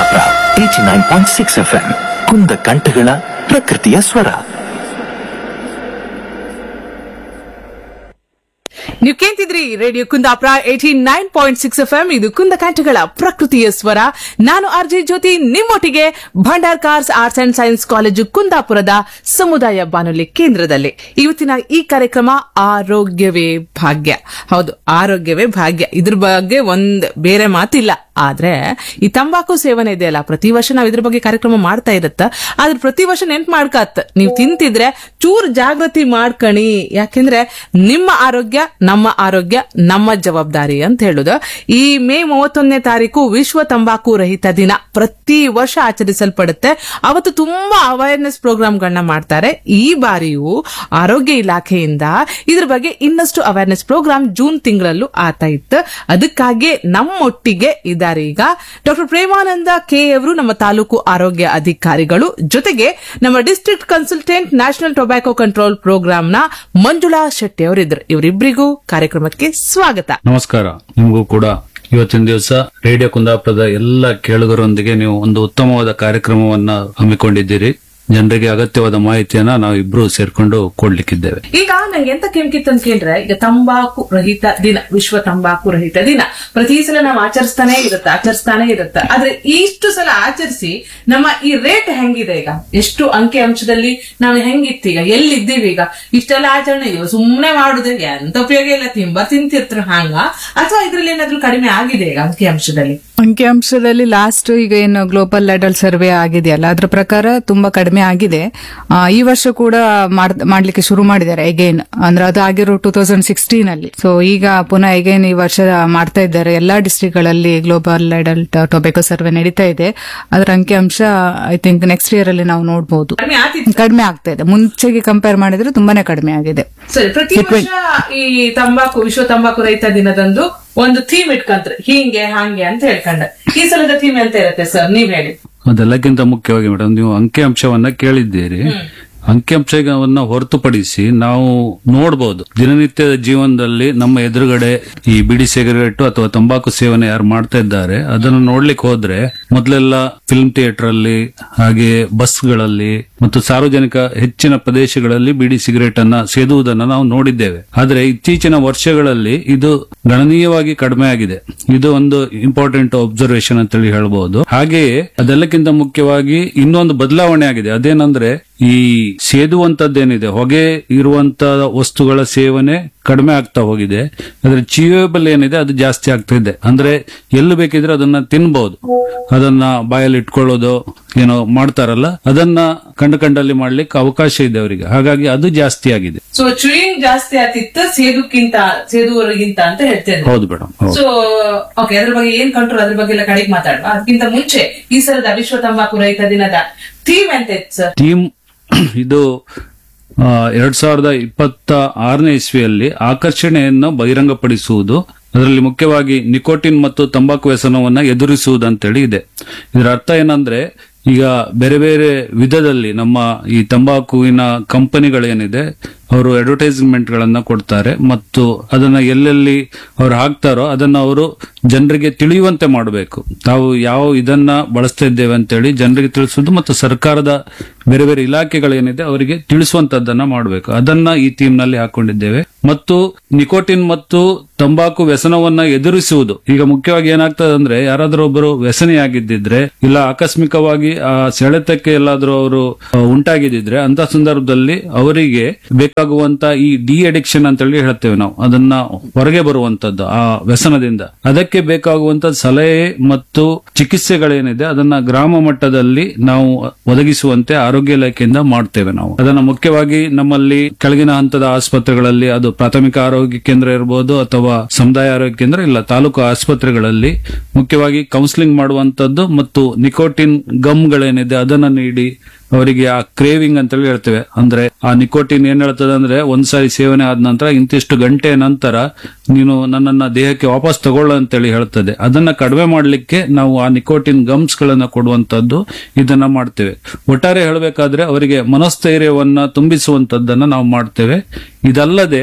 Kundapura eighty nine point six F M ಕುಂದ ಕಂಠಗಳ ಪ್ರಕೃತಿಯ ಸ್ವರ ನೀವು ಕೇಳ್ತಿದ್ರಿ radio Kundapura eighty nine point six F M ಇದು ಕುಂದ ಕಂಠಗಳ ಪ್ರಕೃತಿಯ ಸ್ವರ ನಾನು ಆರ್ಜೆ ಜ್ಯೋತಿ ನಿಮ್ಮೊಟ್ಟಿಗೆ Bhandarkars arts and science college ಕುಂದಾಪುರದ ಸಮುದಾಯ ಬಾನುಲಿ ಕೇಂದ್ರದಲ್ಲಿ ಇವತ್ತಿನ ಈ ಕಾರ್ಯಕ್ರಮ ಆರೋಗ್ಯವೇ ಭಾಗ್ಯ ಹೌದು ಆರೋಗ್ಯವೇ ಭಾಗ್ಯ ಇದ್ರ ಬಗ್ಗೆ ಒಂದ್ ಬೇರೆ ಮಾತಿಲ್ಲ ಆದ್ರೆ ಈ ತಂಬಾಕು ಸೇವನೆ ಇದೆಯಲ್ಲ ಪ್ರತಿ ವರ್ಷ ನಾವ್ ಇದ್ರ ಬಗ್ಗೆ ಕಾರ್ಯಕ್ರಮ ಮಾಡ್ತಾ ಇರತ್ತ ಆದ್ರೆ ಪ್ರತಿ ವರ್ಷ ನೆನ್ಪ್ ಮಾಡ್ಕತ್ ನೀವ್ ತಿಂತಿದ್ರೆ ಚೂರ್ ಜಾಗೃತಿ ಮಾಡ್ಕಣಿ ಯಾಕೆಂದ್ರೆ ನಿಮ್ಮ ಆರೋಗ್ಯ ನಮ್ಮ ಆರೋಗ್ಯ ನಮ್ಮ ಜವಾಬ್ದಾರಿ ಅಂತ ಹೇಳುದು ಈ ಮೇ ಮೂವತ್ತೊಂದನೇ ತಾರೀಕು ವಿಶ್ವ ತಂಬಾಕು ರಹಿತ ದಿನ ಪ್ರತಿ ವರ್ಷ ಆಚರಿಸಲ್ಪಡುತ್ತೆ ಅವತ್ತು ತುಂಬಾ ಅವೇರ್ನೆಸ್ ಪ್ರೋಗ್ರಾಮ್ಗಳನ್ನ ಮಾಡ್ತಾರೆ ಈ ಬಾರಿಯೂ ಆರೋಗ್ಯ ಇಲಾಖೆಯಿಂದ ಇದ್ರ ಬಗ್ಗೆ ಇನ್ನಷ್ಟು ಅವೇರ್ನೆಸ್ ಪ್ರೋಗ್ರಾಮ್ ಜೂನ್ ತಿಂಗಳಲ್ಲೂ ಆತಾ ಇತ್ತು ಅದಕ್ಕಾಗಿ ನಮ್ಮೊಟ್ಟಿಗೆ ಇದ್ದಾರೆ ಈಗ ಡಾಕ್ಟರ್ ಪ್ರೇಮಾನಂದ ಕೆ ಅವರು ನಮ್ಮ ತಾಲೂಕು ಆರೋಗ್ಯ ಅಧಿಕಾರಿಗಳು ಜೊತೆಗೆ ನಮ್ಮ district consultant national tobacco control ಪ್ರೋಗ್ರಾಂನ ಮಂಜುಳಾ ಶೆಟ್ಟಿ ಅವರಿದ್ರು ಇವರಿಬ್ಬರಿಗೂ ಕಾರ್ಯಕ್ರಮಕ್ಕೆ ಸ್ವಾಗತ ನಮಸ್ಕಾರ ನಿಮಗೂ ಕೂಡ ಇವತ್ತಿನ ದಿವಸ ರೇಡಿಯೋ ಕುಂದಾಪುರದ ಎಲ್ಲ ಕೇಳುಗರೊಂದಿಗೆ ನೀವು ಒಂದು ಉತ್ತಮವಾದ ಕಾರ್ಯಕ್ರಮವನ್ನ ಹಮ್ಮಿಕೊಂಡಿದ್ದೀರಿ ಜನರಿಗೆ ಅಗತ್ಯವಾದ ಮಾಹಿತಿಯನ್ನ ನಾವು ಇಬ್ರು ಸೇರ್ಕೊಂಡು ಕೊಡ್ಲಿಕ್ಕಿದ್ದೇವೆ ಈಗ ನಂಗೆ ಎಂತ ಕೆಂಕಿತ್ತು ಅಂತ ಕೇಳಿದ್ರೆ ಈಗ ತಂಬಾಕು ರಹಿತ ದಿನ ವಿಶ್ವ ತಂಬಾಕು ರಹಿತ ದಿನ ಪ್ರತಿ ಸಲ ನಾವು ಆಚರಿಸ್ತಾನೆ ಇರುತ್ತೆ ಆಚರಿಸ್ತಾನೆ ಇರುತ್ತೆ ಆದ್ರೆ ಇಷ್ಟು ಸಲ ಆಚರಿಸಿ ನಮ್ಮ ಈ ರೇಟ್ ಹೆಂಗಿದೆ ಈಗ ಎಷ್ಟು ಅಂಕಿ ಅಂಶದಲ್ಲಿ ನಾವು ಹೆಂಗಿತ್ತು ಈಗ ಎಲ್ಲಿದ್ದೀವಿ ಈಗ ಇಷ್ಟೆಲ್ಲ ಆಚರಣೆ ಇವ ಸುಮ್ನೆ ಮಾಡುದು ಎಂತ ಉಪಯೋಗ ಇಲ್ಲ ತಿಂಬ ತಿಂತಿರ್ತಾರೆ ಹಾಂಗ ಅಥವಾ ಇದ್ರಲ್ಲಿ ಏನಾದ್ರೂ ಕಡಿಮೆ ಆಗಿದೆ ಈಗ ಅಂಕಿ ಅಂಶದಲ್ಲಿ ಅಂಕಿಅಂಶದಲ್ಲಿ ಲಾಸ್ಟ್ ಈಗ ಏನು ಗ್ಲೋಬಲ್ ಲೆಡಲ್ ಸರ್ವೆ ಆಗಿದೆಯಲ್ಲ ಅದ್ರ ಪ್ರಕಾರ ತುಂಬಾ ಕಡಿಮೆ ಆಗಿದೆ ಆ, ಈ ವರ್ಷ ಕೂಡ ಮಾಡ್- ಮಾಡ್ಲಿಕ್ಕೆ ಶುರು ಮಾಡಿದ್ದಾರೆ ಎಗೈನ್ ಅಂದ್ರೆ ಅದು ಆಗಿರೋ ಟೂ ತೌಸಂಡ್ ಸಿಕ್ಸ್ಟೀನ್ ಅಲ್ಲಿ ಸೊ ಈಗ ಪುನಃ ಎಗೈನ್ ಈ ವರ್ಷ ಮಾಡ್ತಾ ಇದ್ದಾರೆ ಎಲ್ಲಾ ಡಿಸ್ಟ್ರಿಕ್ಟ್ ಗಳಲ್ಲಿ ಗ್ಲೋಬಲ್ ಲೆಡಲ್ ಟೊಬೆಕೋ ಸರ್ವೆ ನಡೀತಾ ಇದೆ ಅದರ ಅಂಕಿಅಂಶ ಐ ಥಿಂಕ್ ನೆಕ್ಸ್ಟ್ ಇಯರ್ ಅಲ್ಲಿ ನಾವು ನೋಡಬಹುದು ಕಡಿಮೆ ಆತಿತ್ತು ಕಡಿಮೆ ಆಗ್ತಾ ಇದೆ ಮುಂಚೆಗೆ ಕಂಪೇರ್ ಮಾಡಿದ್ರೆ ತುಂಬಾನೇ ಕಡಿಮೆ ಆಗಿದೆ ಸರಿ ಪ್ರತಿ ವರ್ಷ ಈ ತಂಬಾಕು ವಿಶ್ವ ತಂಬಾಕು ರಹಿತ ದಿನದಂದು ಒಂದು ಥೀಮ್ ಇಟ್ಕೊಂತ್ರೆ ಹೀಂಗೆ ಹಾಂಗೆ ಅಂತ ಹೇಳ್ಕೊಂಡ ಈ ಸಲದ ಥೀಮ್ ಎಂತ ಇರುತ್ತೆ ಸರ್ ನೀವ್ ಹೇಳಿ ಅದೆಲ್ಲಕ್ಕಿಂತ ಮುಖ್ಯವಾಗಿ ಮೇಡಮ್ ನೀವು ಅಂಕಿಅಂಶವನ್ನ ಕೇಳಿದ್ದೀರಿ ಅಂಕಿಅಂಶವನ್ನ ಹೊರತುಪಡಿಸಿ ನಾವು ನೋಡಬಹುದು ದಿನನಿತ್ಯದ ಜೀವನದಲ್ಲಿ ನಮ್ಮ ಎದುರುಗಡೆ ಈ ಬಿಡಿ ಸಿಗರೇಟ್ ಅಥವಾ ತಂಬಾಕು ಸೇವನೆ ಯಾರು ಮಾಡ್ತಾ ಇದ್ದಾರೆ ಅದನ್ನು ನೋಡ್ಲಿಕ್ಕೆ ಹೋದ್ರೆ ಮೊದಲೆಲ್ಲ ಫಿಲ್ಮ್ ಥಿಯೇಟರ್ ಅಲ್ಲಿ ಹಾಗೆ ಬಸ್ಗಳಲ್ಲಿ ಮತ್ತು ಸಾರ್ವಜನಿಕ ಹೆಚ್ಚಿನ ಪ್ರದೇಶಗಳಲ್ಲಿ ಬಿಡಿ ಸಿಗರೇಟ್ ಅನ್ನ ಸೇದುವುದನ್ನು ನಾವು ನೋಡಿದ್ದೇವೆ ಆದ್ರೆ ಇತ್ತೀಚಿನ ವರ್ಷಗಳಲ್ಲಿ ಇದು ಗಣನೀಯವಾಗಿ ಕಡಿಮೆ ಆಗಿದೆ ಇದು ಒಂದು ಇಂಪಾರ್ಟೆಂಟ್ ಅಬ್ಸರ್ವೇಷನ್ ಅಂತೇಳಿ ಹೇಳ್ಬಹುದು ಹಾಗೆಯೇ ಅದೆಲ್ಲಕ್ಕಿಂತ ಮುಖ್ಯವಾಗಿ ಇನ್ನೊಂದು ಬದಲಾವಣೆ ಆಗಿದೆ ಅದೇನಂದ್ರೆ ಈ ಸೇದುವಂತದ್ದೇನಿದೆ ಹೊಗೆ ಇರುವಂತ ವಸ್ತುಗಳ ಸೇವನೆ ಕಡಿಮೆ ಆಗ್ತಾ ಹೋಗಿದೆ ಆದ್ರೆ ಚೀವೇಬಲ್ ಏನಿದೆ ಅದು ಜಾಸ್ತಿ ಆಗ್ತಾ ಇದೆ ಅಂದ್ರೆ ಎಲ್ಲಿ ಬೇಕಿದ್ರೆ ಅದನ್ನ ತಿನ್ಬಹುದು ಅದನ್ನ ಬಾಯಲ್ಲಿ ಇಟ್ಕೊಳ್ಳೋದು ಏನೋ ಮಾಡ್ತಾರಲ್ಲ ಅದನ್ನ ಕಂಡು ಕಂಡಲ್ಲಿ ಮಾಡ್ಲಿಕ್ಕೆ ಅವಕಾಶ ಇದೆ ಅವರಿಗೆ ಹಾಗಾಗಿ ಅದು ಜಾಸ್ತಿ ಆಗಿದೆ ಸೊ ಚೂಯಿಂಗ್ ಜಾಸ್ತಿ ಆತಿತ್ತು ಸೇದುಕ್ಕಿಂತ ಸೇದುವವರಿಗಿಂತ ಅಂತ ಹೇಳ್ತೇನೆ ಹೌದು ಮೇಡಮ್ ಹೌದು ಸೊ ಓಕೆ ಅದ್ರ ಬಗ್ಗೆ ಏನ್ ಕಂಟ್ರೋಲ್ ಅದ್ರ ಬಗ್ಗೆ ಎಲ್ಲ ಕಡೆಗೆ ಮಾತಾಡುವ ಅದಕ್ಕಿಂತ ಮುಂಚೆ ಈ ಸಲದ ವಿಶ್ವ ತಂಬಾಕು ರಹಿತ ದಿನದ ಥೀಮ್ ಎಂತ ಇತ್ತು ಸರ್ ಟೀಮ್ ಇದು ಆ, ಎರಡ್ ಸಾವಿರದ ಇಪ್ಪತ್ತ ಆರನೇ ಇಸ್ವಿಯಲ್ಲಿ ಆಕರ್ಷಣೆಯನ್ನು ಬಹಿರಂಗಪಡಿಸುವುದು ಅದರಲ್ಲಿ ಮುಖ್ಯವಾಗಿ ನಿಕೋಟಿನ್ ಮತ್ತು ತಂಬಾಕು ವ್ಯಸನವನ್ನ ಎದುರಿಸುವುದು ಅಂತೇಳಿ ಇದೆ ಇದರ ಅರ್ಥ ಏನಂದ್ರೆ ಈಗ ಬೇರೆ ಬೇರೆ ವಿಧದಲ್ಲಿ ನಮ್ಮ ಈ ತಂಬಾಕುವಿನ ಕಂಪನಿಗಳೇನಿದೆ ಅವರು ಅಡ್ವರ್ಟೈಸ್ಮೆಂಟ್ ಗಳನ್ನ ಕೊಡ್ತಾರೆ ಮತ್ತು ಅದನ್ನ ಎಲ್ಲೆಲ್ಲಿ ಅವ್ರು ಹಾಕ್ತಾರೋ ಅದನ್ನ ಅವರು ಜನರಿಗೆ ತಿಳಿಯುವಂತೆ ಮಾಡಬೇಕು ತಾವು ಯಾವ ಇದನ್ನ ಬಳಸ್ತಾ ಇದ್ದೇವೆ ಅಂತೇಳಿ ಜನರಿಗೆ ತಿಳಿಸುವುದು ಮತ್ತು ಸರ್ಕಾರದ ಬೇರೆ ಬೇರೆ ಇಲಾಖೆಗಳೇನಿದೆ ಅವರಿಗೆ ತಿಳಿಸುವಂತದ್ದನ್ನ ಮಾಡಬೇಕು ಅದನ್ನ ಈ ಥೀಮ್ ನಲ್ಲಿ ಹಾಕೊಂಡಿದ್ದೇವೆ ಮತ್ತು ನಿಕೋಟಿನ್ ಮತ್ತು ತಂಬಾಕು ವ್ಯಸನವನ್ನ ಎದುರಿಸುವುದು ಈಗ ಮುಖ್ಯವಾಗಿ ಏನಾಗ್ತದೆ ಅಂದ್ರೆ ಯಾರಾದ್ರೂ ಒಬ್ಬರು ವ್ಯಸನಿಯಾಗಿದ್ದಿದ್ರೆ ಇಲ್ಲ ಆಕಸ್ಮಿಕವಾಗಿ ಆ ಸೆಳೆತಕ್ಕೆ ಎಲ್ಲಾದ್ರೂ ಅವರು ಆ, ಉಂಟಾಗಿದ್ದಿದ್ರೆ ಅಂತ ಸಂದರ್ಭದಲ್ಲಿ ಅವರಿಗೆ ಬೇಕಾಗುವಂತ ಈ ಡಿ ಅಡಿಕ್ಷನ್ ಅಂತ ಹೇಳಿ ಹೇಳ್ತೇವೆ ನಾವು ಅದನ್ನ ಹೊರಗೆ ಬರುವಂತದ್ದು ಆ ವ್ಯಸನದಿಂದ ಅದಕ್ಕೆ ಬೇಕಾಗುವಂತ ಸಲಹೆ ಮತ್ತು ಚಿಕಿತ್ಸೆಗಳೇನಿದೆ ಅದನ್ನ ಗ್ರಾಮ ಮಟ್ಟದಲ್ಲಿ ನಾವು ಒದಗಿಸುವಂತೆ ಆರೋಗ್ಯ ಇಲಾಖೆಯಿಂದ ಮಾಡ್ತೇವೆ ನಾವು ಅದನ್ನ ಮುಖ್ಯವಾಗಿ ನಮ್ಮಲ್ಲಿ ಕೆಳಗಿನ ಹಂತದ ಆಸ್ಪತ್ರೆಗಳಲ್ಲಿ ಅದು ಪ್ರಾಥಮಿಕ ಆರೋಗ್ಯ ಕೇಂದ್ರ ಇರಬಹುದು ಅಥವಾ ಸಮುದಾಯ ಆರೋಗ್ಯ ಕೇಂದ್ರ ಇಲ್ಲ ತಾಲೂಕು ಆಸ್ಪತ್ರೆಗಳಲ್ಲಿ ಮುಖ್ಯವಾಗಿ ಕೌನ್ಸಿಲಿಂಗ್ ಮಾಡುವಂತದ್ದು ಮತ್ತು ನಿಕೋಟಿನ್ ಗಮ್ಗಳೇನಿದೆ ಅದನ್ನ ನೀಡಿ ಅವರಿಗೆ ಆ ಕ್ರೇವಿಂಗ್ ಅಂತೇಳಿ ಹೇಳ್ತೇವೆ ಅಂದ್ರೆ ಆ ನಿಕೋಟಿನ್ ಏನ್ ಹೇಳ್ತದೆ ಅಂದ್ರೆ ಒಂದ್ಸಾರಿ ಸೇವನೆ ಆದ ನಂತರ ಇಂತಿಷ್ಟು ಗಂಟೆ ನಂತರ ನೀನು ನನ್ನನ್ನ ದೇಹಕ್ಕೆ ವಾಪಸ್ ತಗೊಳ್ಳ ಅಂತೇಳಿ ಹೇಳ್ತದೆ ಅದನ್ನ ಕಡಿಮೆ ಮಾಡ್ಲಿಕ್ಕೆ ನಾವು ಆ ನಿಕೋಟಿನ್ ಗಮ್ಸ್ ಗಳನ್ನ ಕೊಡುವಂತದ್ದು ಇದನ್ನ ಮಾಡ್ತೇವೆ ಒಟ್ಟಾರೆ ಹೇಳಬೇಕಾದ್ರೆ ಅವರಿಗೆ ಮನಸ್ಥೈರ್ಯವನ್ನ ತುಂಬಿಸುವಂತದ್ದನ್ನ ನಾವು ಮಾಡ್ತೇವೆ ಇದಲ್ಲದೆ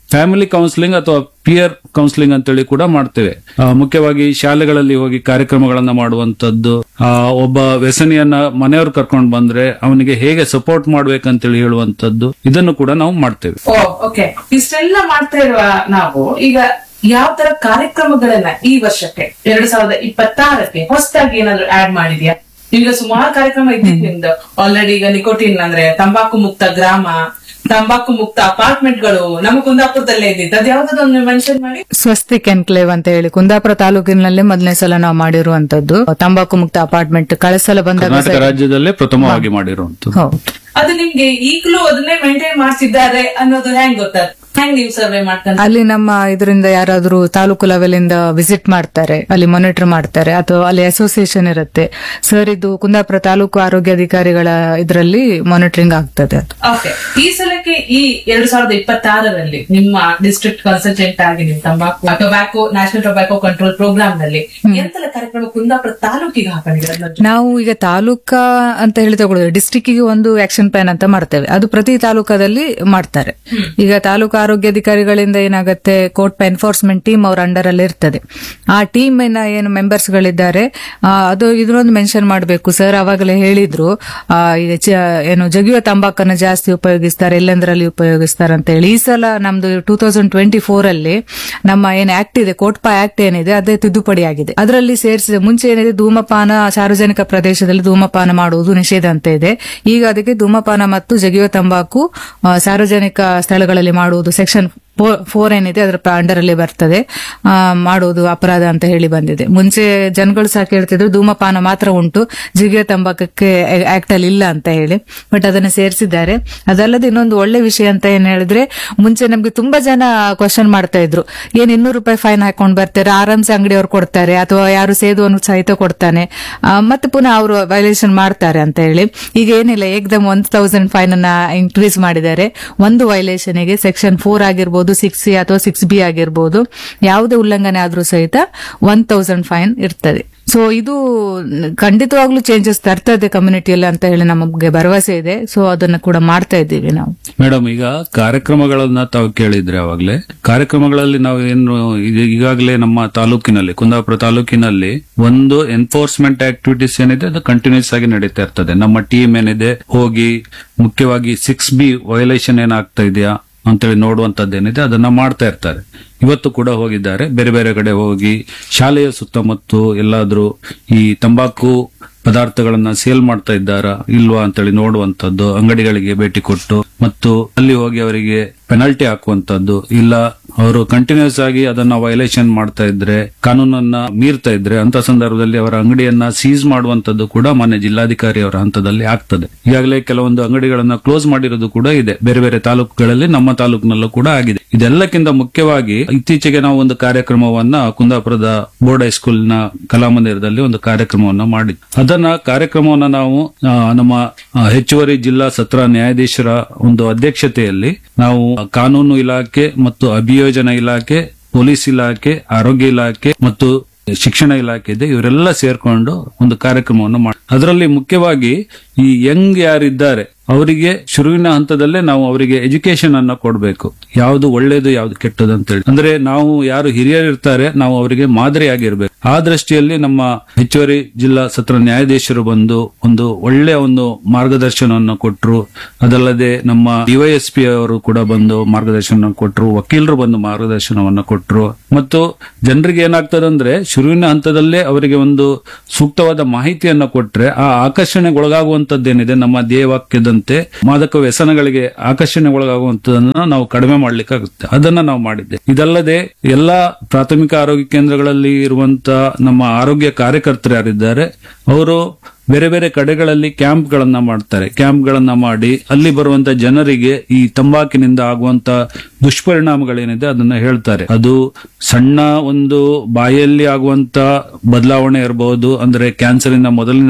ಫ್ಯಾಮಿಲಿ ಕೌನ್ಸಿಲಿಂಗ್ ಅಥವಾ ಪಿಯರ್ ಕೌನ್ಸಿಲಿಂಗ್ ಅಂತೇಳಿ ಕೂಡ ಮಾಡ್ತೇವೆ ಆ, ಮುಖ್ಯವಾಗಿ ಶಾಲೆಗಳಲ್ಲಿ ಹೋಗಿ ಕಾರ್ಯಕ್ರಮಗಳನ್ನ ಮಾಡುವಂತದ್ದು ಆ, ಒಬ್ಬ ವ್ಯಸನಿಯನ್ನ ಮನೆಯವರು ಕರ್ಕೊಂಡು ಬಂದ್ರೆ ಅವನಿಗೆ ಹೇಗೆ ಸಪೋರ್ಟ್ ಮಾಡ್ಬೇಕಂತೇಳಿ ಹೇಳುವಂತದ್ದು ಇದನ್ನು ಕೂಡ ನಾವು ಮಾಡ್ತೇವೆ ಓ ಓಕೆ ಇಷ್ಟೆಲ್ಲ ಮಾಡ್ತಾ ಇರುವ ನಾವು ಈಗ ಯಾವ ತರ ಕಾರ್ಯಕ್ರಮಗಳನ್ನ ಈ ವರ್ಷಕ್ಕೆ ಎರಡ್ ಸಾವಿರದ ಇಪ್ಪತ್ತಾರಕ್ಕೆ ಹೊಸದಾಗಿ ಏನಾದ್ರು ಆಡ್ ಮಾಡಿದ್ಯಾ ಈಗ ಸುಮಾರು ಕಾರ್ಯಕ್ರಮ ಇದ್ದಿತ್ತು ನಿಮ್ದು ಆಲ್ರೆಡಿ ಈಗ ನಿಕೋಟಿನ್ ಅಂದ್ರೆ ತಂಬಾಕು ಮುಕ್ತ ಗ್ರಾಮ ತಂಬಾಕು ಮುಕ್ತ ಅಪಾರ್ಟ್ಮೆಂಟ್ಗಳು ನಮ್ಮ ಕುಂದಾಪುರದಲ್ಲೇ ಇದ್ದಿತ್ತು ಅದ್ ಯಾವ್ದೊಂದು ಮೆನ್ಷನ್ ಮಾಡಿ ಸ್ವಸ್ತಿಕ್ ಎನ್ಕ್ಲೇವ್ ಅಂತ ಹೇಳಿ ಕುಂದಾಪುರ ತಾಲೂಕಿನಲ್ಲೇ ಮೊದಲನೇ ಸಲ ನಾವು ಮಾಡಿರುವಂತದ್ದು ತಂಬಾಕು ಮುಕ್ತ ಅಪಾರ್ಟ್ಮೆಂಟ್ ಕಳೆಸಲ ಬಂದಾಗ ಕರ್ನಾಟಕ ರಾಜ್ಯದಲ್ಲೇ ಪ್ರಥಮವಾಗಿ ಮಾಡಿರುವಂತದ್ದು ಹೌದು ಅದು ನಿಮ್ಗೆ ಈಗಲೂ ಅದನ್ನೇ ಮೇಂಟೈನ್ ಮಾಡ್ತಿದ್ದಾರೆ ಅನ್ನೋದು ಹೆಂಗ್ ಗೊತ್ತಾಗ್ತದೆ ಹೆಂಗ್ ನೀವು ಸರ್ವೆ ಮಾಡ್ಕೊಂಡು ಅಲ್ಲಿ ನಮ್ಮ ಇದರಿಂದ ಯಾರಾದ್ರೂ ತಾಲೂಕು ಲೆವೆಲ್ ಇಂದ ವಿಸಿಟ್ ಮಾಡ್ತಾರೆ ಅಲ್ಲಿ ಮಾನಿಟರ್ ಮಾಡ್ತಾರೆ ಅಥವಾ ಅಲ್ಲಿ ಅಸೋಸಿಯೇಷನ್ ಇರುತ್ತೆ ಸರ್ ಇದು ಕುಂದಾಪುರ ತಾಲೂಕು ಆರೋಗ್ಯಾಧಿಕಾರಿಗಳ ಇದರಲ್ಲಿ ಮಾನಿಟರಿಂಗ್ ಆಗ್ತದೆ ಅದು ಓಕೆ ಈ ಸಲಕ್ಕೆ ಈ ಎರಡ್ ಸಾವಿರದ ಇಪ್ಪತ್ತಾರರಲ್ಲಿ ನಿಮ್ಮ ಡಿಸ್ಟ್ರಿಕ್ಟ್ ಕನ್ಸಲ್ಟೆಂಟ್ ಆಗಿ ನೀವು ತಂಬಾಕು tobacco national tobacco control programme ನಲ್ಲಿ ಎಂತೆಲ್ಲ ಕಾರ್ಯಕ್ರಮ ಕುಂದಾಪುರ ತಾಲೂಕಿಗೆ ಹಾಕೊಂಡಿದ್ರೆ ನಾವು ಈಗ ತಾಲೂಕಾ ಅಂತ ಹೇಳಿ ತಗೊಳ್ಳೋದು ಡಿಸ್ಟಿಕ್ ಗೆ ಒಂದು ಆಕ್ಷನ್ ಪ್ಲಾನ್ ಅಂತ ಮಾಡ್ತೇವೆ ಅದು ಪ್ರತಿ ತಾಲೂಕದಲ್ಲಿ ಮಾಡ್ತಾರೆ ಈಗ ತಾಲೂಕು ಆರೋಗ್ಯಾಧಿಕಾರಿಗಳಿಂದ ಏನಾಗುತ್ತೆ ಕೋರ್ಟ್ ಎನ್ಫೋರ್ಸ್ಮೆಂಟ್ ಟೀಮ್ ಅವ್ರ ಅಂಡರ್ ಅಲ್ಲಿ ಇರ್ತದೆ ಆ ಟೀಮ್ ಏನು ಮೆಂಬರ್ಸ್ ಗಳಿದ್ದಾರೆ ಆ, ಅದು ಇದನ್ನೊಂದು ಮೆನ್ಷನ್ ಮಾಡಬೇಕು ಸರ್ ಅವಾಗಲೇ ಹೇಳಿದ್ರು ಆ, ಈಗ ಚ- ಏನು ಜಗಿಯುವ ತಂಬಾಕನ್ನು ಜಾಸ್ತಿ ಉಪಯೋಗಿಸ್ತಾರೆ ಎಲ್ಲೆಂದರಲ್ಲಿ ಉಪಯೋಗಿಸ್ತಾರೆ ಅಂತ ಹೇಳಿ ಈ ಸಲ ನಮ್ದು ಟೂ ತೌಸಂಡ್ ಟ್ವೆಂಟಿ ಫೋರ್ ಅಲ್ಲಿ ನಮ್ಮ ಏನ್ ಆಕ್ಟ್ ಇದೆ ಕೋಟ್ಪಾ ಆಕ್ಟ್ ಏನಿದೆ ಅದೇ ತಿದ್ದುಪಡಿ ಆಗಿದೆ ಅದರಲ್ಲಿ ಸೇರಿಸಿದೆ ಮುಂಚೆ ಏನಿದೆ ಧೂಮಪಾನ ಸಾರ್ವಜನಿಕ ಪ್ರದೇಶದಲ್ಲಿ ಧೂಮಪಾನ ಮಾಡುವುದು ನಿಷೇಧ ಅಂತ ಇದೆ ಈಗ ಅದಕ್ಕೆ ಧೂಮಪಾನ ಮತ್ತು ಜಗಿಯುವ ತಂಬಾಕು ಆ, ಸಾರ್ವಜನಿಕ ಸ್ಥಳಗಳಲ್ಲಿ ಮಾಡುವುದು ಸೆಕ್ಷನ್ ಫೋರ್ ಏನಿದೆ ಅದರ ಅಂಡರ್ ಅಲ್ಲಿ ಬರ್ತದೆ ಆ, ಮಾಡುವುದು ಅಪರಾಧ ಅಂತ ಹೇಳಿ ಬಂದಿದೆ ಮುಂಚೆ ಜನಗಳು ಸಹ ಕೇಳ್ತಿದ್ರು ಧೂಮಪಾನ ಮಾತ್ರ ಉಂಟು ಜಿಗಿಯ ತಂಬಾಕಕ್ಕೆ ಆಕ್ಟ್ ಅಲ್ಲಿ ಇಲ್ಲ ಅಂತ ಹೇಳಿ ಬಟ್ ಅದನ್ನ ಸೇರಿಸಿದ್ದಾರೆ ಅದಲ್ಲದೆ ಇನ್ನೊಂದು ಒಳ್ಳೆ ವಿಷಯ ಅಂತ ಏನ್ ಹೇಳಿದ್ರೆ ಮುಂಚೆ ನಮ್ಗೆ ತುಂಬಾ ಜನ ಕ್ವಶನ್ ಮಾಡ್ತಾ ಇದ್ರು ಏನ್ ಇನ್ನೂರು ರೂಪಾಯಿ ಫೈನ್ ಹಾಕೊಂಡ್ ಬರ್ತಾರೆ ಆರಾಮ್ಸೆ ಅಂಗಡಿಯವ್ರು ಕೊಡ್ತಾರೆ ಅಥವಾ ಯಾರು ಸೇದುವನ್ನು ಸಹಿತ ಕೊಡ್ತಾನೆ ಆ, ಮತ್ತೆ ಪುನಃ ಅವರು ವೈಲೇಷನ್ ಮಾಡ್ತಾರೆ ಅಂತ ಹೇಳಿ ಈಗ ಏನಿಲ್ಲ ಏಕ್ದಮ್ ಒನ್ ತೌಸಂಡ್ ಫೈನ್ ಅನ್ನ ಇನ್ಕ್ರೀಸ್ ಮಾಡಿದ್ದಾರೆ ಒಂದು ವೈಲೇಷನ್ ಗೆ ಸೆಕ್ಷನ್ ಫೋರ್ ಆಗಿರ್ಬೋದು ಸಿಕ್ಸ್ ಸಿ ಅಥವಾ ಸಿಕ್ಸ್ ಬಿ ಆಗಿರ್ಬೋದು ಯಾವುದೇ ಉಲ್ಲಂಘನೆ ಆದ್ರೂ ಸಹಿತ ಒನ್ ತೌಸಂಡ್ ಫೈನ್ ಇರ್ತದೆ ಸೊ ಇದು ಖಂಡಿತವಾಗ್ಲೂ ಚೇಂಜಸ್ ತರ್ತದೆ ಕಮ್ಯುನಿಟಿಯಲ್ಲಿ ಅಂತ ಹೇಳಿ ನಮಗೆ ಭರವಸೆ ಇದೆ ಸೊ ಅದನ್ನ ಕೂಡ ಮಾಡ್ತಾ ಇದ್ದೀವಿ ನಾವು ಮೇಡಮ್ ಈಗ ಕಾರ್ಯಕ್ರಮಗಳನ್ನ ತಾವು ಕೇಳಿದ್ರೆ ಅವಾಗ್ಲೇ ಕಾರ್ಯಕ್ರಮಗಳಲ್ಲಿ ನಾವು ಏನು ಈಗ- ಈಗಾಗಲೇ ನಮ್ಮ ತಾಲೂಕಿನಲ್ಲಿ ಕುಂದಾಪುರ ತಾಲೂಕಿನಲ್ಲಿ ಒಂದು ಎನ್ಫೋರ್ಸ್ಮೆಂಟ್ ಆಕ್ಟಿವಿಟೀಸ್ ಏನಿದೆ ಅದು ಕಂಟಿನ್ಯೂಸ್ ಆಗಿ ನಡೀತಾ ಇರ್ತದೆ ನಮ್ಮ ಟೀಮ್ ಏನಿದೆ ಹೋಗಿ ಮುಖ್ಯವಾಗಿ ಸಿಕ್ಸ್ ಬಿ ವೈಲೇಷನ್ ಏನಾಗ್ತಾ ಇದೆಯಾ ಅಂತೇಳಿ ನೋಡುವಂತದ್ದೇನಿದೆ ಅದನ್ನ ಮಾಡ್ತಾ ಇರ್ತಾರೆ ಇವತ್ತು ಕೂಡ ಹೋಗಿದ್ದಾರೆ ಬೇರೆ ಬೇರೆ ಕಡೆ ಹೋಗಿ ಶಾಲೆಯ ಸುತ್ತಮುತ್ತ ಎಲ್ಲಾದ್ರೂ ಈ ತಂಬಾಕು ಪದಾರ್ಥಗಳನ್ನ ಸೇಲ್ ಮಾಡ್ತಾ ಇದ್ದಾರಾ ಇಲ್ವಾ ಅಂತೇಳಿ ನೋಡುವಂತದ್ದು ಅಂಗಡಿಗಳಿಗೆ ಭೇಟಿ ಕೊಟ್ಟು ಮತ್ತು ಅಲ್ಲಿ ಹೋಗಿ ಅವರಿಗೆ ಪೆನಾಲ್ಟಿ ಹಾಕುವಂತದ್ದು ಇಲ್ಲ ಅವರು ಕಂಟಿನ್ಯೂಸ್ ಆಗಿ ಅದನ್ನ ವೈಲೇಷನ್ ಮಾಡ್ತಾ ಇದ್ರೆ ಕಾನೂನನ್ನ ಮೀರ್ತಾ ಇದ್ರೆ ಅಂತ ಸಂದರ್ಭದಲ್ಲಿ ಅವರ ಅಂಗಡಿಯನ್ನ ಸೀಸ್ ಮಾಡುವಂತದ್ದು ಕೂಡ ಮಾನ್ಯ ಜಿಲ್ಲಾಧಿಕಾರಿ ಅವರ ಹಂತದಲ್ಲಿ ಆಗ್ತದೆ ಈಗಾಗಲೇ ಕೆಲವೊಂದು ಅಂಗಡಿಗಳನ್ನ ಕ್ಲೋಸ್ ಮಾಡಿರೋದು ಕೂಡ ಇದೆ ಬೇರೆ ಬೇರೆ ತಾಲೂಕುಗಳಲ್ಲಿ ನಮ್ಮ ತಾಲೂಕಿನಲ್ಲೂ ಕೂಡ ಆಗಿದೆ ಇದೆಲ್ಲಕ್ಕಿಂತ ಮುಖ್ಯವಾಗಿ ಇತ್ತೀಚೆಗೆ ನಾವು ಒಂದು ಕಾರ್ಯಕ್ರಮವನ್ನ ಕುಂದಾಪುರದ ಬೋರ್ಡ್ ಹೈಸ್ಕೂಲ್ನ ಕಲಾಮಂದಿರದಲ್ಲಿ ಒಂದು ಕಾರ್ಯಕ್ರಮವನ್ನ ಮಾಡಿದ್ವಿ ಅದನ್ನ ಕಾರ್ಯಕ್ರಮವನ್ನ ನಾವು ಆ, ನಮ್ಮ ಆ, ಹೆಚ್ಚುವರಿ ಜಿಲ್ಲಾ ಸತ್ರ ನ್ಯಾಯಾಧೀಶರ ಒಂದು ಅಧ್ಯಕ್ಷತೆಯಲ್ಲಿ ನಾವು ಕಾನೂನು ಇಲಾಖೆ ಮತ್ತು ಅಭಿಯೋಜನಾ ಇಲಾಖೆ ಪೊಲೀಸ್ ಇಲಾಖೆ ಆರೋಗ್ಯ ಇಲಾಖೆ ಮತ್ತು ಶಿಕ್ಷಣ ಇಲಾಖೆ ಇದೆ ಇವರೆಲ್ಲ ಸೇರ್ಕೊಂಡು ಒಂದು ಕಾರ್ಯಕ್ರಮವನ್ನು ಮಾಡಿ ಅದರಲ್ಲಿ ಮುಖ್ಯವಾಗಿ ಈ ಯಂಗ್ ಯಾರಿದ್ದಾರೆ ಅವರಿಗೆ ಶುರುವಿನ ಹಂತದಲ್ಲೇ ನಾವು ಅವರಿಗೆ ಎಜುಕೇಶನ್ ಅನ್ನ ಕೊಡಬೇಕು ಯಾವುದು ಒಳ್ಳೇದು ಯಾವುದು ಕೆಟ್ಟದ್ದು ಅಂತೇಳಿ ಅಂದ್ರೆ ನಾವು ಯಾರು ಹಿರಿಯರು ಇರ್ತಾರೆ ನಾವು ಅವರಿಗೆ ಮಾದರಿಯಾಗಿರ್ಬೇಕು ಆ ದೃಷ್ಟಿಯಲ್ಲಿ ನಮ್ಮ ಹೆಚ್ಚುವರಿ ಜಿಲ್ಲಾ ಸತ್ರ ನ್ಯಾಯಾಧೀಶರು ಬಂದು ಒಂದು ಒಳ್ಳೆಯ ಒಂದು ಮಾರ್ಗದರ್ಶನವನ್ನು ಕೊಟ್ಟರು ಅದಲ್ಲದೆ ನಮ್ಮ ಡಿವೈಎಸ್ಪಿ ಅವರು ಕೂಡ ಬಂದು ಮಾರ್ಗದರ್ಶನ ಕೊಟ್ಟರು ವಕೀಲರು ಬಂದು ಮಾರ್ಗದರ್ಶನವನ್ನು ಕೊಟ್ಟರು ಮತ್ತು ಜನರಿಗೆ ಏನಾಗ್ತದಂದ್ರೆ ಶುರುವಿನ ಹಂತದಲ್ಲೇ ಅವರಿಗೆ ಒಂದು ಸೂಕ್ತವಾದ ಮಾಹಿತಿಯನ್ನ ಕೊಟ್ರೆ ಆ ಆಕರ್ಷಣೆಗೊಳಗಾಗುವಂತದ್ದೇನಿದೆ ನಮ್ಮ ಧ್ಯೇಯವಾಕ್ಯದಂತೆ ಮಾದಕ ವ್ಯಸನಗಳಿಗೆ ಆಕರ್ಷಣೆಗೊಳಗಾಗುವಂತದನ್ನ ನಾವು ಕಡಿಮೆ ಮಾಡ್ಲಿಕ್ಕಾಗುತ್ತೆ ಅದನ್ನ ನಾವು ಮಾಡಿದ್ದೆ ಇದಲ್ಲದೆ ಎಲ್ಲಾ ಪ್ರಾಥಮಿಕ ಆರೋಗ್ಯ ಕೇಂದ್ರಗಳಲ್ಲಿ ಇರುವಂತ ನಮ್ಮ ಆರೋಗ್ಯ ಕಾರ್ಯಕರ್ತರು ಯಾರಿದ್ದಾರೆ ಅವರು ಬೇರೆ ಬೇರೆ ಕಡೆಗಳಲ್ಲಿ ಕ್ಯಾಂಪ್ ಗಳನ್ನ ಮಾಡ್ತಾರೆ ಕ್ಯಾಂಪ್ ಗಳನ್ನ ಮಾಡಿ ಅಲ್ಲಿ ಬರುವಂತ ಜನರಿಗೆ ಈ ತಂಬಾಕಿನಿಂದ ಆಗುವಂತ ದುಷ್ಪರಿಣಾಮಗಳೇನಿದೆ ಅದನ್ನ ಹೇಳ್ತಾರೆ ಅದು ಸಣ್ಣ ಒಂದು ಬಾಯಲ್ಲಿ ಆಗುವಂತ ಬದಲಾವಣೆ ಇರಬಹುದು ಅಂದ್ರೆ ಕ್ಯಾನ್ಸರಿನ ಮೊದಲಿನ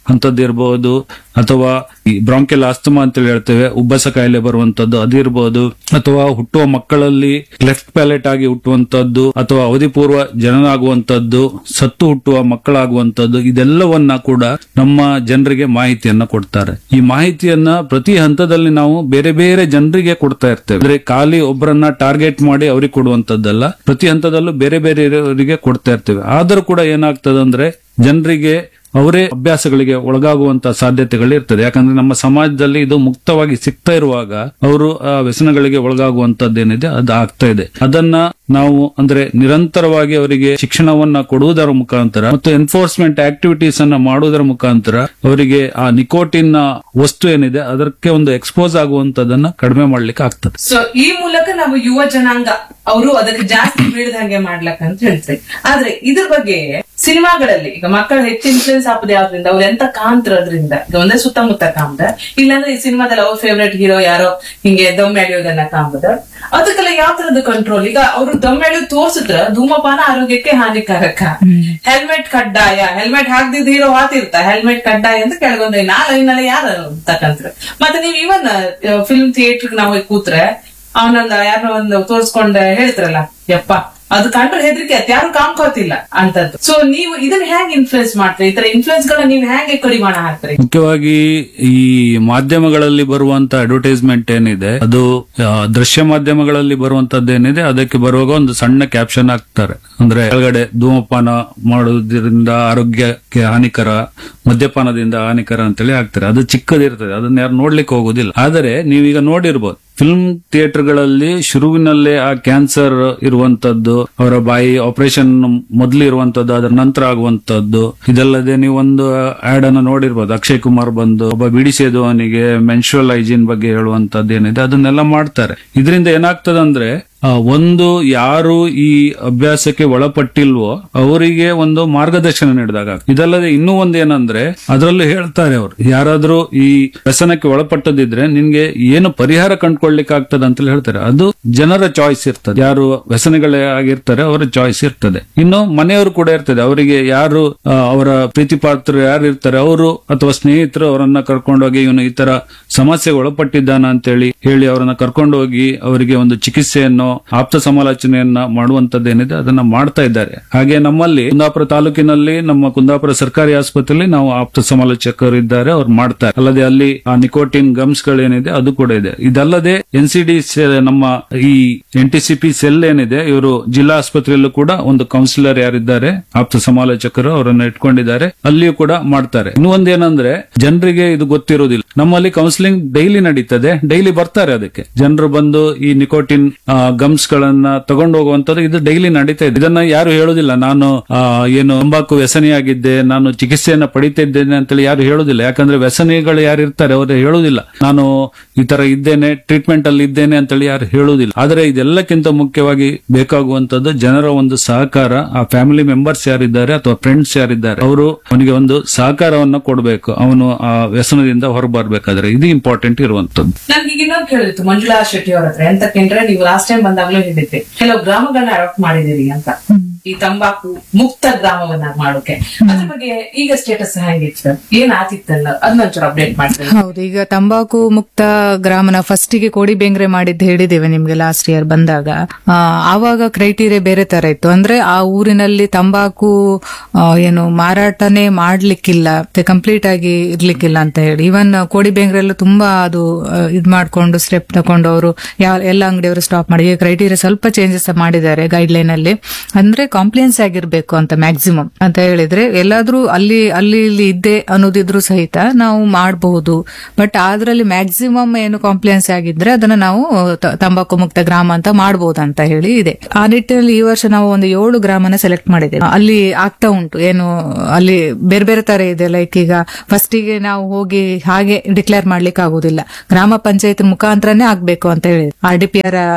ಅಂತದ್ದು ಇರಬಹುದು ಅಥವಾ ಈ ಬ್ರಾಂಕೆಲ್ ಆಸ್ತಮಾ ಅಂತ ಹೇಳ್ತೇವೆ ಉಬ್ಬಸ ಕಾಯಿಲೆ ಬರುವಂತದ್ದು ಅದಿರ್ಬೋದು ಅಥವಾ ಹುಟ್ಟುವ ಮಕ್ಕಳಲ್ಲಿ ಲೆಫ್ಟ್ ಪ್ಯಾಲೆಟ್ ಆಗಿ ಹುಟ್ಟುವಂತದ್ದು ಅಥವಾ ಅವಧಿ ಪೂರ್ವ ಜನನಾಗುವಂತದ್ದು ಸತ್ತು ಹುಟ್ಟುವ ಮಕ್ಕಳಾಗುವಂತದ್ದು ಇದೆಲ್ಲವನ್ನ ಕೂಡ ನಮ್ಮ ಜನರಿಗೆ ಮಾಹಿತಿಯನ್ನ ಕೊಡ್ತಾರೆ ಈ ಮಾಹಿತಿಯನ್ನ ಪ್ರತಿ ಹಂತದಲ್ಲಿ ನಾವು ಬೇರೆ ಬೇರೆ ಜನರಿಗೆ ಕೊಡ್ತಾ ಇರ್ತೇವೆ ಅಂದ್ರೆ ಖಾಲಿ ಒಬ್ಬರನ್ನ ಟಾರ್ಗೆಟ್ ಮಾಡಿ ಅವ್ರಿಗೆ ಕೊಡುವಂತದ್ದಲ್ಲ ಪ್ರತಿ ಹಂತದಲ್ಲೂ ಬೇರೆ ಬೇರೆಯವರಿಗೆ ಕೊಡ್ತಾ ಇರ್ತೇವೆ ಆದರೂ ಕೂಡ ಏನಾಗ್ತದೆ ಅಂದ್ರೆ ಜನರಿಗೆ ಅವರೇ ಅಭ್ಯಾಸಗಳಿಗೆ ಒಳಗಾಗುವಂತ ಸಾಧ್ಯತೆಗಳು ಇರ್ತದೆ ಯಾಕಂದ್ರೆ ನಮ್ಮ ಸಮಾಜದಲ್ಲಿ ಇದು ಮುಕ್ತವಾಗಿ ಸಿಗ್ತಾ ಇರುವಾಗ ಅವರು ಆ ವ್ಯಸನಗಳಿಗೆ ಒಳಗಾಗುವಂತದ್ದೇನಿದೆ ಅದು ಆಗ್ತಾ ಇದೆ ಅದನ್ನ ನಾವು ಅಂದ್ರೆ ನಿರಂತರವಾಗಿ ಅವರಿಗೆ ಶಿಕ್ಷಣವನ್ನ ಕೊಡುವುದರ ಮುಖಾಂತರ ಮತ್ತು ಎನ್ಫೋರ್ಸ್ಮೆಂಟ್ ಆಕ್ಟಿವಿಟೀಸ್ ಅನ್ನ ಮಾಡುವುದರ ಮುಖಾಂತರ ಅವರಿಗೆ ಆ ನಿಕೋಟಿನ್ ವಸ್ತು ಏನಿದೆ ಅದಕ್ಕೆ ಒಂದು ಎಕ್ಸ್ಪೋಸ್ ಆಗುವಂತದನ್ನ ಕಡಿಮೆ ಮಾಡ್ಲಿಕ್ಕೆ ಆಗ್ತದೆ ಸೊ ಈ ಮೂಲಕ ನಾವು ಯುವ ಜನಾಂಗ ಅವರು ಅದಕ್ಕೆ ಜಾಸ್ತಿ ಬೀಳದಂಗೆ ಮಾಡ್ಲಕ್ಕ ಅಂತ ಹೇಳ್ತೀವಿ ಆದ್ರೆ ಇದ್ರ ಬಗ್ಗೆ ಸಿನಿಮಾಗಳಲ್ಲಿ ಈಗ ಮಕ್ಕಳು ಹೆಚ್ಚು ಇನ್ಫ್ಲೂಯೆನ್ಸ್ ಆಗೋದು ಯಾವ್ದ್ರಿಂದ ಅವ್ರು ಎಂತ ಕಾಂತ್ರ ಅದ್ರಿಂದ ಈಗ ಒಂದೇ ಸುತ್ತಮುತ್ತ ಕಾಮ್ದ ಇಲ್ಲಾಂದ್ರೆ ಈ ಸಿನಿಮಾದಲ್ಲಿ ಅವ್ರ ಫೇವ್ರೆಟ್ ಹೀರೋ ಯಾರೋ ಹಿಂಗೆ ದಮ್ ಎಳೆಯೋದನ್ನ ಕಾಂಬುದ ಅದಕ್ಕೆಲ್ಲ ಯಾವ ತರದ ಕಂಟ್ರೋಲ್ ಈಗ ಅವರು ದಮ್ ಎಳೆಯೋದು ತೋರ್ಸಿದ್ರ ಧೂಮಪಾನ ಆರೋಗ್ಯಕ್ಕೆ ಹಾನಿಕಾರಕ ಹೆಲ್ಮೆಟ್ ಕಡ್ಡಾಯ ಹೆಲ್ಮೆಟ್ ಹಾಕ್ದಿದ್ ಹೀರೋ ಹಾತಿರ್ತ ಹೆಲ್ಮೆಟ್ ಕಡ್ಡಾಯ ಅಂತ ಕೆಳಗೊಂದು ನಾ ಲೈನಲ್ಲಿ ಯಾರು ತಕಂತ್ರ ಮತ್ತೆ ನೀವು ಇವನ್ ಫಿಲ್ಮ್ ಥಿಯೇಟರ್ ನಾವು ಹೋಗಿ ಕೂತ್ರೆ ಅವನೊಂದ ಯಾರೋ ಒಂದು ತೋರ್ಸ್ಕೊಂಡ್ ಹೇಳ್ತಾರಲ್ಲ ಯಪ್ಪ ಅದು ಕಂಡ್ರೆ ಹೆದರಿಕೆ ಆಯ್ತು ಯಾರು ಕಾಮ್ಕೋತಿಲ್ಲ ಅಂತದ್ದು ಸೊ ನೀವು ಇದನ್ನ ಹೆಂಗ್ ಇನ್ಫ್ಲುಯೆನ್ಸ್ ಮಾಡ್ತೀರಿ ಈ ತರ ಇನ್ಫ್ಲುಯೆನ್ಸ್ ಗಳನ್ನ ನೀವು ಹೆಂಗೆ ಕಡಿವಾಣ ಹಾಕ್ತೀರಿ ಮುಖ್ಯವಾಗಿ ಈ ಮಾಧ್ಯಮಗಳಲ್ಲಿ ಬರುವಂತ ಅಡ್ವರ್ಟೈಸ್ಮೆಂಟ್ ಏನಿದೆ ಅದು ಆ, ದೃಶ್ಯ ಮಾಧ್ಯಮಗಳಲ್ಲಿ ಬರುವಂತದ್ದೇನಿದೆ ಅದಕ್ಕೆ ಬರುವಾಗ ಒಂದು ಸಣ್ಣ ಕ್ಯಾಪ್ಷನ್ ಹಾಕ್ತಾರೆ ಅಂದ್ರೆ ಕೆಳಗಡೆ ಧೂಮಪಾನ ಮಾಡುವುದರಿಂದ ಆರೋಗ್ಯಕ್ಕೆ ಹಾನಿಕರ ಮದ್ಯಪಾನದಿಂದ ಹಾನಿಕರ ಅಂತೇಳಿ ಹಾಕ್ತಾರೆ ಅದು ಚಿಕ್ಕದಿರ್ತದೆ ಅದನ್ನ ಯಾರು ನೋಡ್ಲಿಕ್ಕೆ ಹೋಗುದಿಲ್ಲ ಆದರೆ ನೀವೀಗ ನೋಡಿರ್ಬೋದು ಫಿಲ್ಮ್ ಥಿಯೇಟರ್ಗಳಲ್ಲಿ ಶುರುವಿನಲ್ಲೇ ಆ ಕ್ಯಾನ್ಸರ್ ಇರುವಂತದ್ದು ಅವರ ಬಾಯಿ ಆಪರೇಷನ್ ಮೊದಲು ಇರುವಂತದ್ದು ಅದರ ನಂತರ ಆಗುವಂತದ್ದು ಇದಲ್ಲದೆ ನೀವು ಒಂದು ಆಡ್ ಅನ್ನು ನೋಡಿರ್ಬೋದು ಅಕ್ಷಯ್ ಕುಮಾರ್ ಬಂದು ಒಬ್ಬ ಬಿಡಿಸೇದುವನಿಗೆ ಮೆನ್ಶುವಲ್ ಹೈಜೀನ್ ಬಗ್ಗೆ ಹೇಳುವಂತದ್ದು ಏನಿದೆ ಅದನ್ನೆಲ್ಲ ಮಾಡ್ತಾರೆ ಇದರಿಂದ ಏನಾಗ್ತದಂದ್ರೆ ಆ, ಒಂದು ಯಾರು ಈ ಅಭ್ಯಾಸಕ್ಕೆ ಒಳಪಟ್ಟಿಲ್ವೋ ಅವರಿಗೆ ಒಂದು ಮಾರ್ಗದರ್ಶನ ನೀಡಿದಾಗ ಆಗ್ತದೆ. ಇದಲ್ಲದೆ ಇನ್ನೂ ಒಂದು ಏನಂದ್ರೆ ಅದರಲ್ಲೂ ಹೇಳ್ತಾರೆ ಅವರು ಯಾರಾದ್ರೂ ಈ ವ್ಯಸನಕ್ಕೆ ಒಳಪಟ್ಟದಿದ್ರೆ ನಿನ್ಗೆ ಏನು ಪರಿಹಾರ ಕಂಡ್ಕೊಳ್ಲಿಕ್ಕೆ ಆಗ್ತದೆ ಅಂತ ಹೇಳ್ತಾರೆ ಅದು ಜನರ ಚಾಯ್ಸ್ ಇರ್ತದೆ ಯಾರು ವ್ಯಸನಗಳೇ ಆಗಿರ್ತಾರೆ ಅವರ ಚಾಯ್ಸ್ ಇರ್ತದೆ ಇನ್ನು ಮನೆಯವರು ಕೂಡ ಇರ್ತದೆ ಅವರಿಗೆ ಯಾರು ಆ, ಅವರ ಪ್ರೀತಿ ಪಾತ್ರರು ಯಾರು ಇರ್ತಾರೆ ಅವರು ಅಥವಾ ಸ್ನೇಹಿತರು ಅವರನ್ನ ಕರ್ಕೊಂಡೋಗಿ ಇವನು ಈ ತರ ಸಮಸ್ಯೆಗೆ ಒಳಪಟ್ಟಿದ್ದಾನ ಅಂತೇಳಿ ಹೇಳಿ ಅವರನ್ನ ಕರ್ಕೊಂಡು ಹೋಗಿ ಅವರಿಗೆ ಒಂದು ಚಿಕಿತ್ಸೆಯನ್ನು ಆಪ್ತ ಸಮಾಲೋಚನೆಯನ್ನ ಮಾಡುವಂತದ್ದೇನಿದೆ ಅದನ್ನ ಮಾಡ್ತಾ ಇದ್ದಾರೆ ಹಾಗೆ ನಮ್ಮಲ್ಲಿ ಕುಂದಾಪುರ ತಾಲೂಕಿನಲ್ಲಿ ನಮ್ಮ ಕುಂದಾಪುರ ಸರ್ಕಾರಿ ಆಸ್ಪತ್ರೆಯಲ್ಲಿ ನಾವು ಆಪ್ತ ಸಮಾಲೋಚಕರು ಇದ್ದಾರೆ ಅವ್ರು ಮಾಡ್ತಾರೆ ಅಲ್ಲದೆ ಅಲ್ಲಿ ಆ ನಿಕೋಟಿನ್ ಗಮ್ಸ್ ಗಳೇನಿದೆ ಅದು ಕೂಡ ಇದೆ ಇದಲ್ಲದೆ ಎನ್ ಸಿ ಡಿ ನಮ್ಮ ಈ N T C P cell ಏನಿದೆ ಇವರು ಜಿಲ್ಲಾ ಆಸ್ಪತ್ರೆಯಲ್ಲೂ ಕೂಡ ಒಂದು ಕೌನ್ಸಿಲರ್ ಯಾರಿದ್ದಾರೆ ಆಪ್ತ ಸಮಾಲೋಚಕರು ಅವರನ್ನ ಇಟ್ಕೊಂಡಿದ್ದಾರೆ ಅಲ್ಲಿಯೂ ಕೂಡ ಮಾಡ್ತಾರೆ ಇನ್ನು ಒಂದೇನಂದ್ರೆ ಜನರಿಗೆ ಇದು ಗೊತ್ತಿರುವುದಿಲ್ಲ ನಮ್ಮಲ್ಲಿ ಕೌನ್ಸಿಲಿಂಗ್ ಡೈಲಿ ನಡೀತದೆ ಡೈಲಿ ಬರ್ತಾರೆ ಅದಕ್ಕೆ ಜನರು ಬಂದು ಈ ನಿಕೋಟಿನ್ ಗಮ್ಸ್ ಗಳನ್ನ ತಗೊಂಡು ಹೋಗುವಂತದ್ದು ಇದು ಡೈಲಿ ನಡೀತಾ ಇದೆ ಇದನ್ನ ಯಾರು ಹೇಳುದಿಲ್ಲ ನಾನು ಆ, ಏನು ತಂಬಾಕು ವ್ಯಸನಿಯಾಗಿದ್ದೆ ನಾನು ಚಿಕಿತ್ಸೆಯನ್ನ ಪಡಿತಾ ಇದ್ದೇನೆ ಅಂತೇಳಿ ಯಾರು ಹೇಳುದಿಲ್ಲ ಯಾಕಂದ್ರೆ ವ್ಯಸನಿಗಳು ಯಾರು ಇರ್ತಾರೆ ಅವರು ಹೇಳುದಿಲ್ಲ ನಾನು ಈ ತರ ಇದ್ದೇನೆ ಟ್ರೀಟ್ಮೆಂಟ್ ಅಲ್ಲಿ ಇದ್ದೇನೆ ಅಂತೇಳಿ ಯಾರು ಹೇಳುವುದಿಲ್ಲ ಆದ್ರೆ ಇದೆಲ್ಲಕ್ಕಿಂತ ಮುಖ್ಯವಾಗಿ ಬೇಕಾಗುವಂತದ್ದು ಜನರ ಒಂದು ಸಹಕಾರ ಆ ಫ್ಯಾಮಿಲಿ ಮೆಂಬರ್ಸ್ ಯಾರಿದ್ದಾರೆ ಅಥವಾ ಫ್ರೆಂಡ್ಸ್ ಯಾರಿದ್ದಾರೆ ಅವರು ಅವನಿಗೆ ಒಂದು ಸಹಕಾರವನ್ನ ಕೊಡಬೇಕು ಅವನು ಆ ವ್ಯಸನದಿಂದ ಹೊರಬರ್ಬೇಕಾದ್ರೆ ಇದು ಇಂಪಾರ್ಟೆಂಟ್ ಇರುವಂತದ್ದು ನನ್ಗೆ ಈಗ ಇನ್ನೊಂದು ಕೇಳಿತ್ತು ಮಂಜುಳಾ ಶೆಟ್ಟಿ ಅವ್ರ ಹತ್ರ ಎಂತಕ್ಕೆಂದ್ರೆ ನೀವು ಲಾಸ್ಟ್ ಟೈಮ್ ಬಂದಾಗ್ಲೂ ಹೇಳಿದ್ರಿ ಕೆಲವು ಗ್ರಾಮಗಳನ್ನ ಅಡಾಪ್ಟ್ ಮಾಡಿದಿರಿ ಅಂತ ಈ ತಂಬಾಕು ಮುಕ್ತ ಗ್ರಾಮವನ್ನ ಮಾಡೋಕೆ ಅದ್ರ ಬಗ್ಗೆ ಈಗ ಸ್ಟೇಟಸ್ ಹೆಂಗಿತ್ತು ಏನ್ ಆತಿತ್ತಲ್ಲ ಅದನ್ನೊಂಚೂರು ಅಪ್ಡೇಟ್ ಮಾಡ್ತೀವಿ ಹೌದು ಈಗ ತಂಬಾಕು ಮುಕ್ತ ಗ್ರಾಮನ ಫಸ್ಟಿಗೆ ಕೋಡಿ ಬೆಂಗ್ರೆ ಮಾಡಿದ್ದು ಹೇಳಿದ್ದೇವೆ ನಿಮ್ಗೆ ಲಾಸ್ಟ್ ಇಯರ್ ಬಂದಾಗ ಆ, ಆವಾಗ ಕ್ರೈಟೀರಿಯಾ ಬೇರೆ ತರ ಇತ್ತು ಅಂದ್ರೆ ಆ ಊರಿನಲ್ಲಿ ತಂಬಾಕು ಆ, ಏನು ಮಾರಾಟನೇ ಮಾಡ್ಲಿಕ್ಕಿಲ್ಲ ಕಂಪ್ಲೀಟ್ ಆಗಿ ಇರ್ಲಿಕ್ಕಿಲ್ಲ ಅಂತ ಹೇಳಿ ಇವನ್ ಕೋಡಿ ಬೆಂಗ್ರೆಲ್ಲೂ ತುಂಬಾ ಅದು ಆ, ಇದ್ ಮಾಡ್ಕೊಂಡು ಸ್ಟೆಪ್ ತಗೊಂಡು ಅವರು ಯಾವ ಎಲ್ಲ ಅಂಗಡಿಯವರು ಸ್ಟಾಪ್ ಮಾಡಿ ಕ್ರೈಟೀರಿಯಾ ಸ್ವಲ್ಪ ಚೇಂಜಸ್ ಮಾಡಿದ್ದಾರೆ ಗೈಡ್ ಲೈನ್ ಅಲ್ಲಿ ಅಂದ್ರೆ ಕಾಂಪ್ಲಿಯನ್ಸ್ ಆಗಿರ್ಬೇಕು ಅಂತ ಮ್ಯಾಕ್ಸಿಮಮ್ ಅಂತ ಹೇಳಿದ್ರೆ ಎಲ್ಲಾದ್ರೂ ಅಲ್ಲಿ ಅಲ್ಲಿ ಇಲ್ಲಿ ಇದ್ದೆ ಅನ್ನೋದಿದ್ರು ಸಹಿತ ನಾವು ಮಾಡಬಹುದು ಬಟ್ ಅದ್ರಲ್ಲಿ ಮ್ಯಾಕ್ಸಿಮಮ್ ಏನು ಕಾಂಪ್ಲಿಯನ್ಸ್ ಆಗಿದ್ರೆ ಅದನ್ನ ನಾವು ತ- ತಂಬಾಕು ಮುಕ್ತ ಗ್ರಾಮ ಅಂತ ಮಾಡಬಹುದು ಅಂತ ಹೇಳಿ ಇದೆ ಆ ನಿಟ್ಟಿನಲ್ಲಿ ಈ ವರ್ಷ ನಾವು ಒಂದು ಏಳು ಗ್ರಾಮನ ಸೆಲೆಕ್ಟ್ ಮಾಡಿದ್ದೇವೆ ಅಲ್ಲಿ ಆಗ್ತಾ ಉಂಟು ಏನು ಅಲ್ಲಿ ಬೇರೆ ಬೇರೆ ತರ ಇದೆ ಲೈಕ್ ಈಗ ಫಸ್ಟಿಗೆ ನಾವು ಹೋಗಿ ಹಾಗೆ ಡಿಕ್ಲೇರ್ ಮಾಡ್ಲಿಕ್ಕೆ ಆಗುದಿಲ್ಲ ಗ್ರಾಮ ಪಂಚಾಯತ್ ಮುಖಾಂತರನೇ ಆಗ್ಬೇಕು ಅಂತ ಹೇಳಿ ಆರ್ ಡಿ ಪಿ ಆರ್ ಏನಿದೆ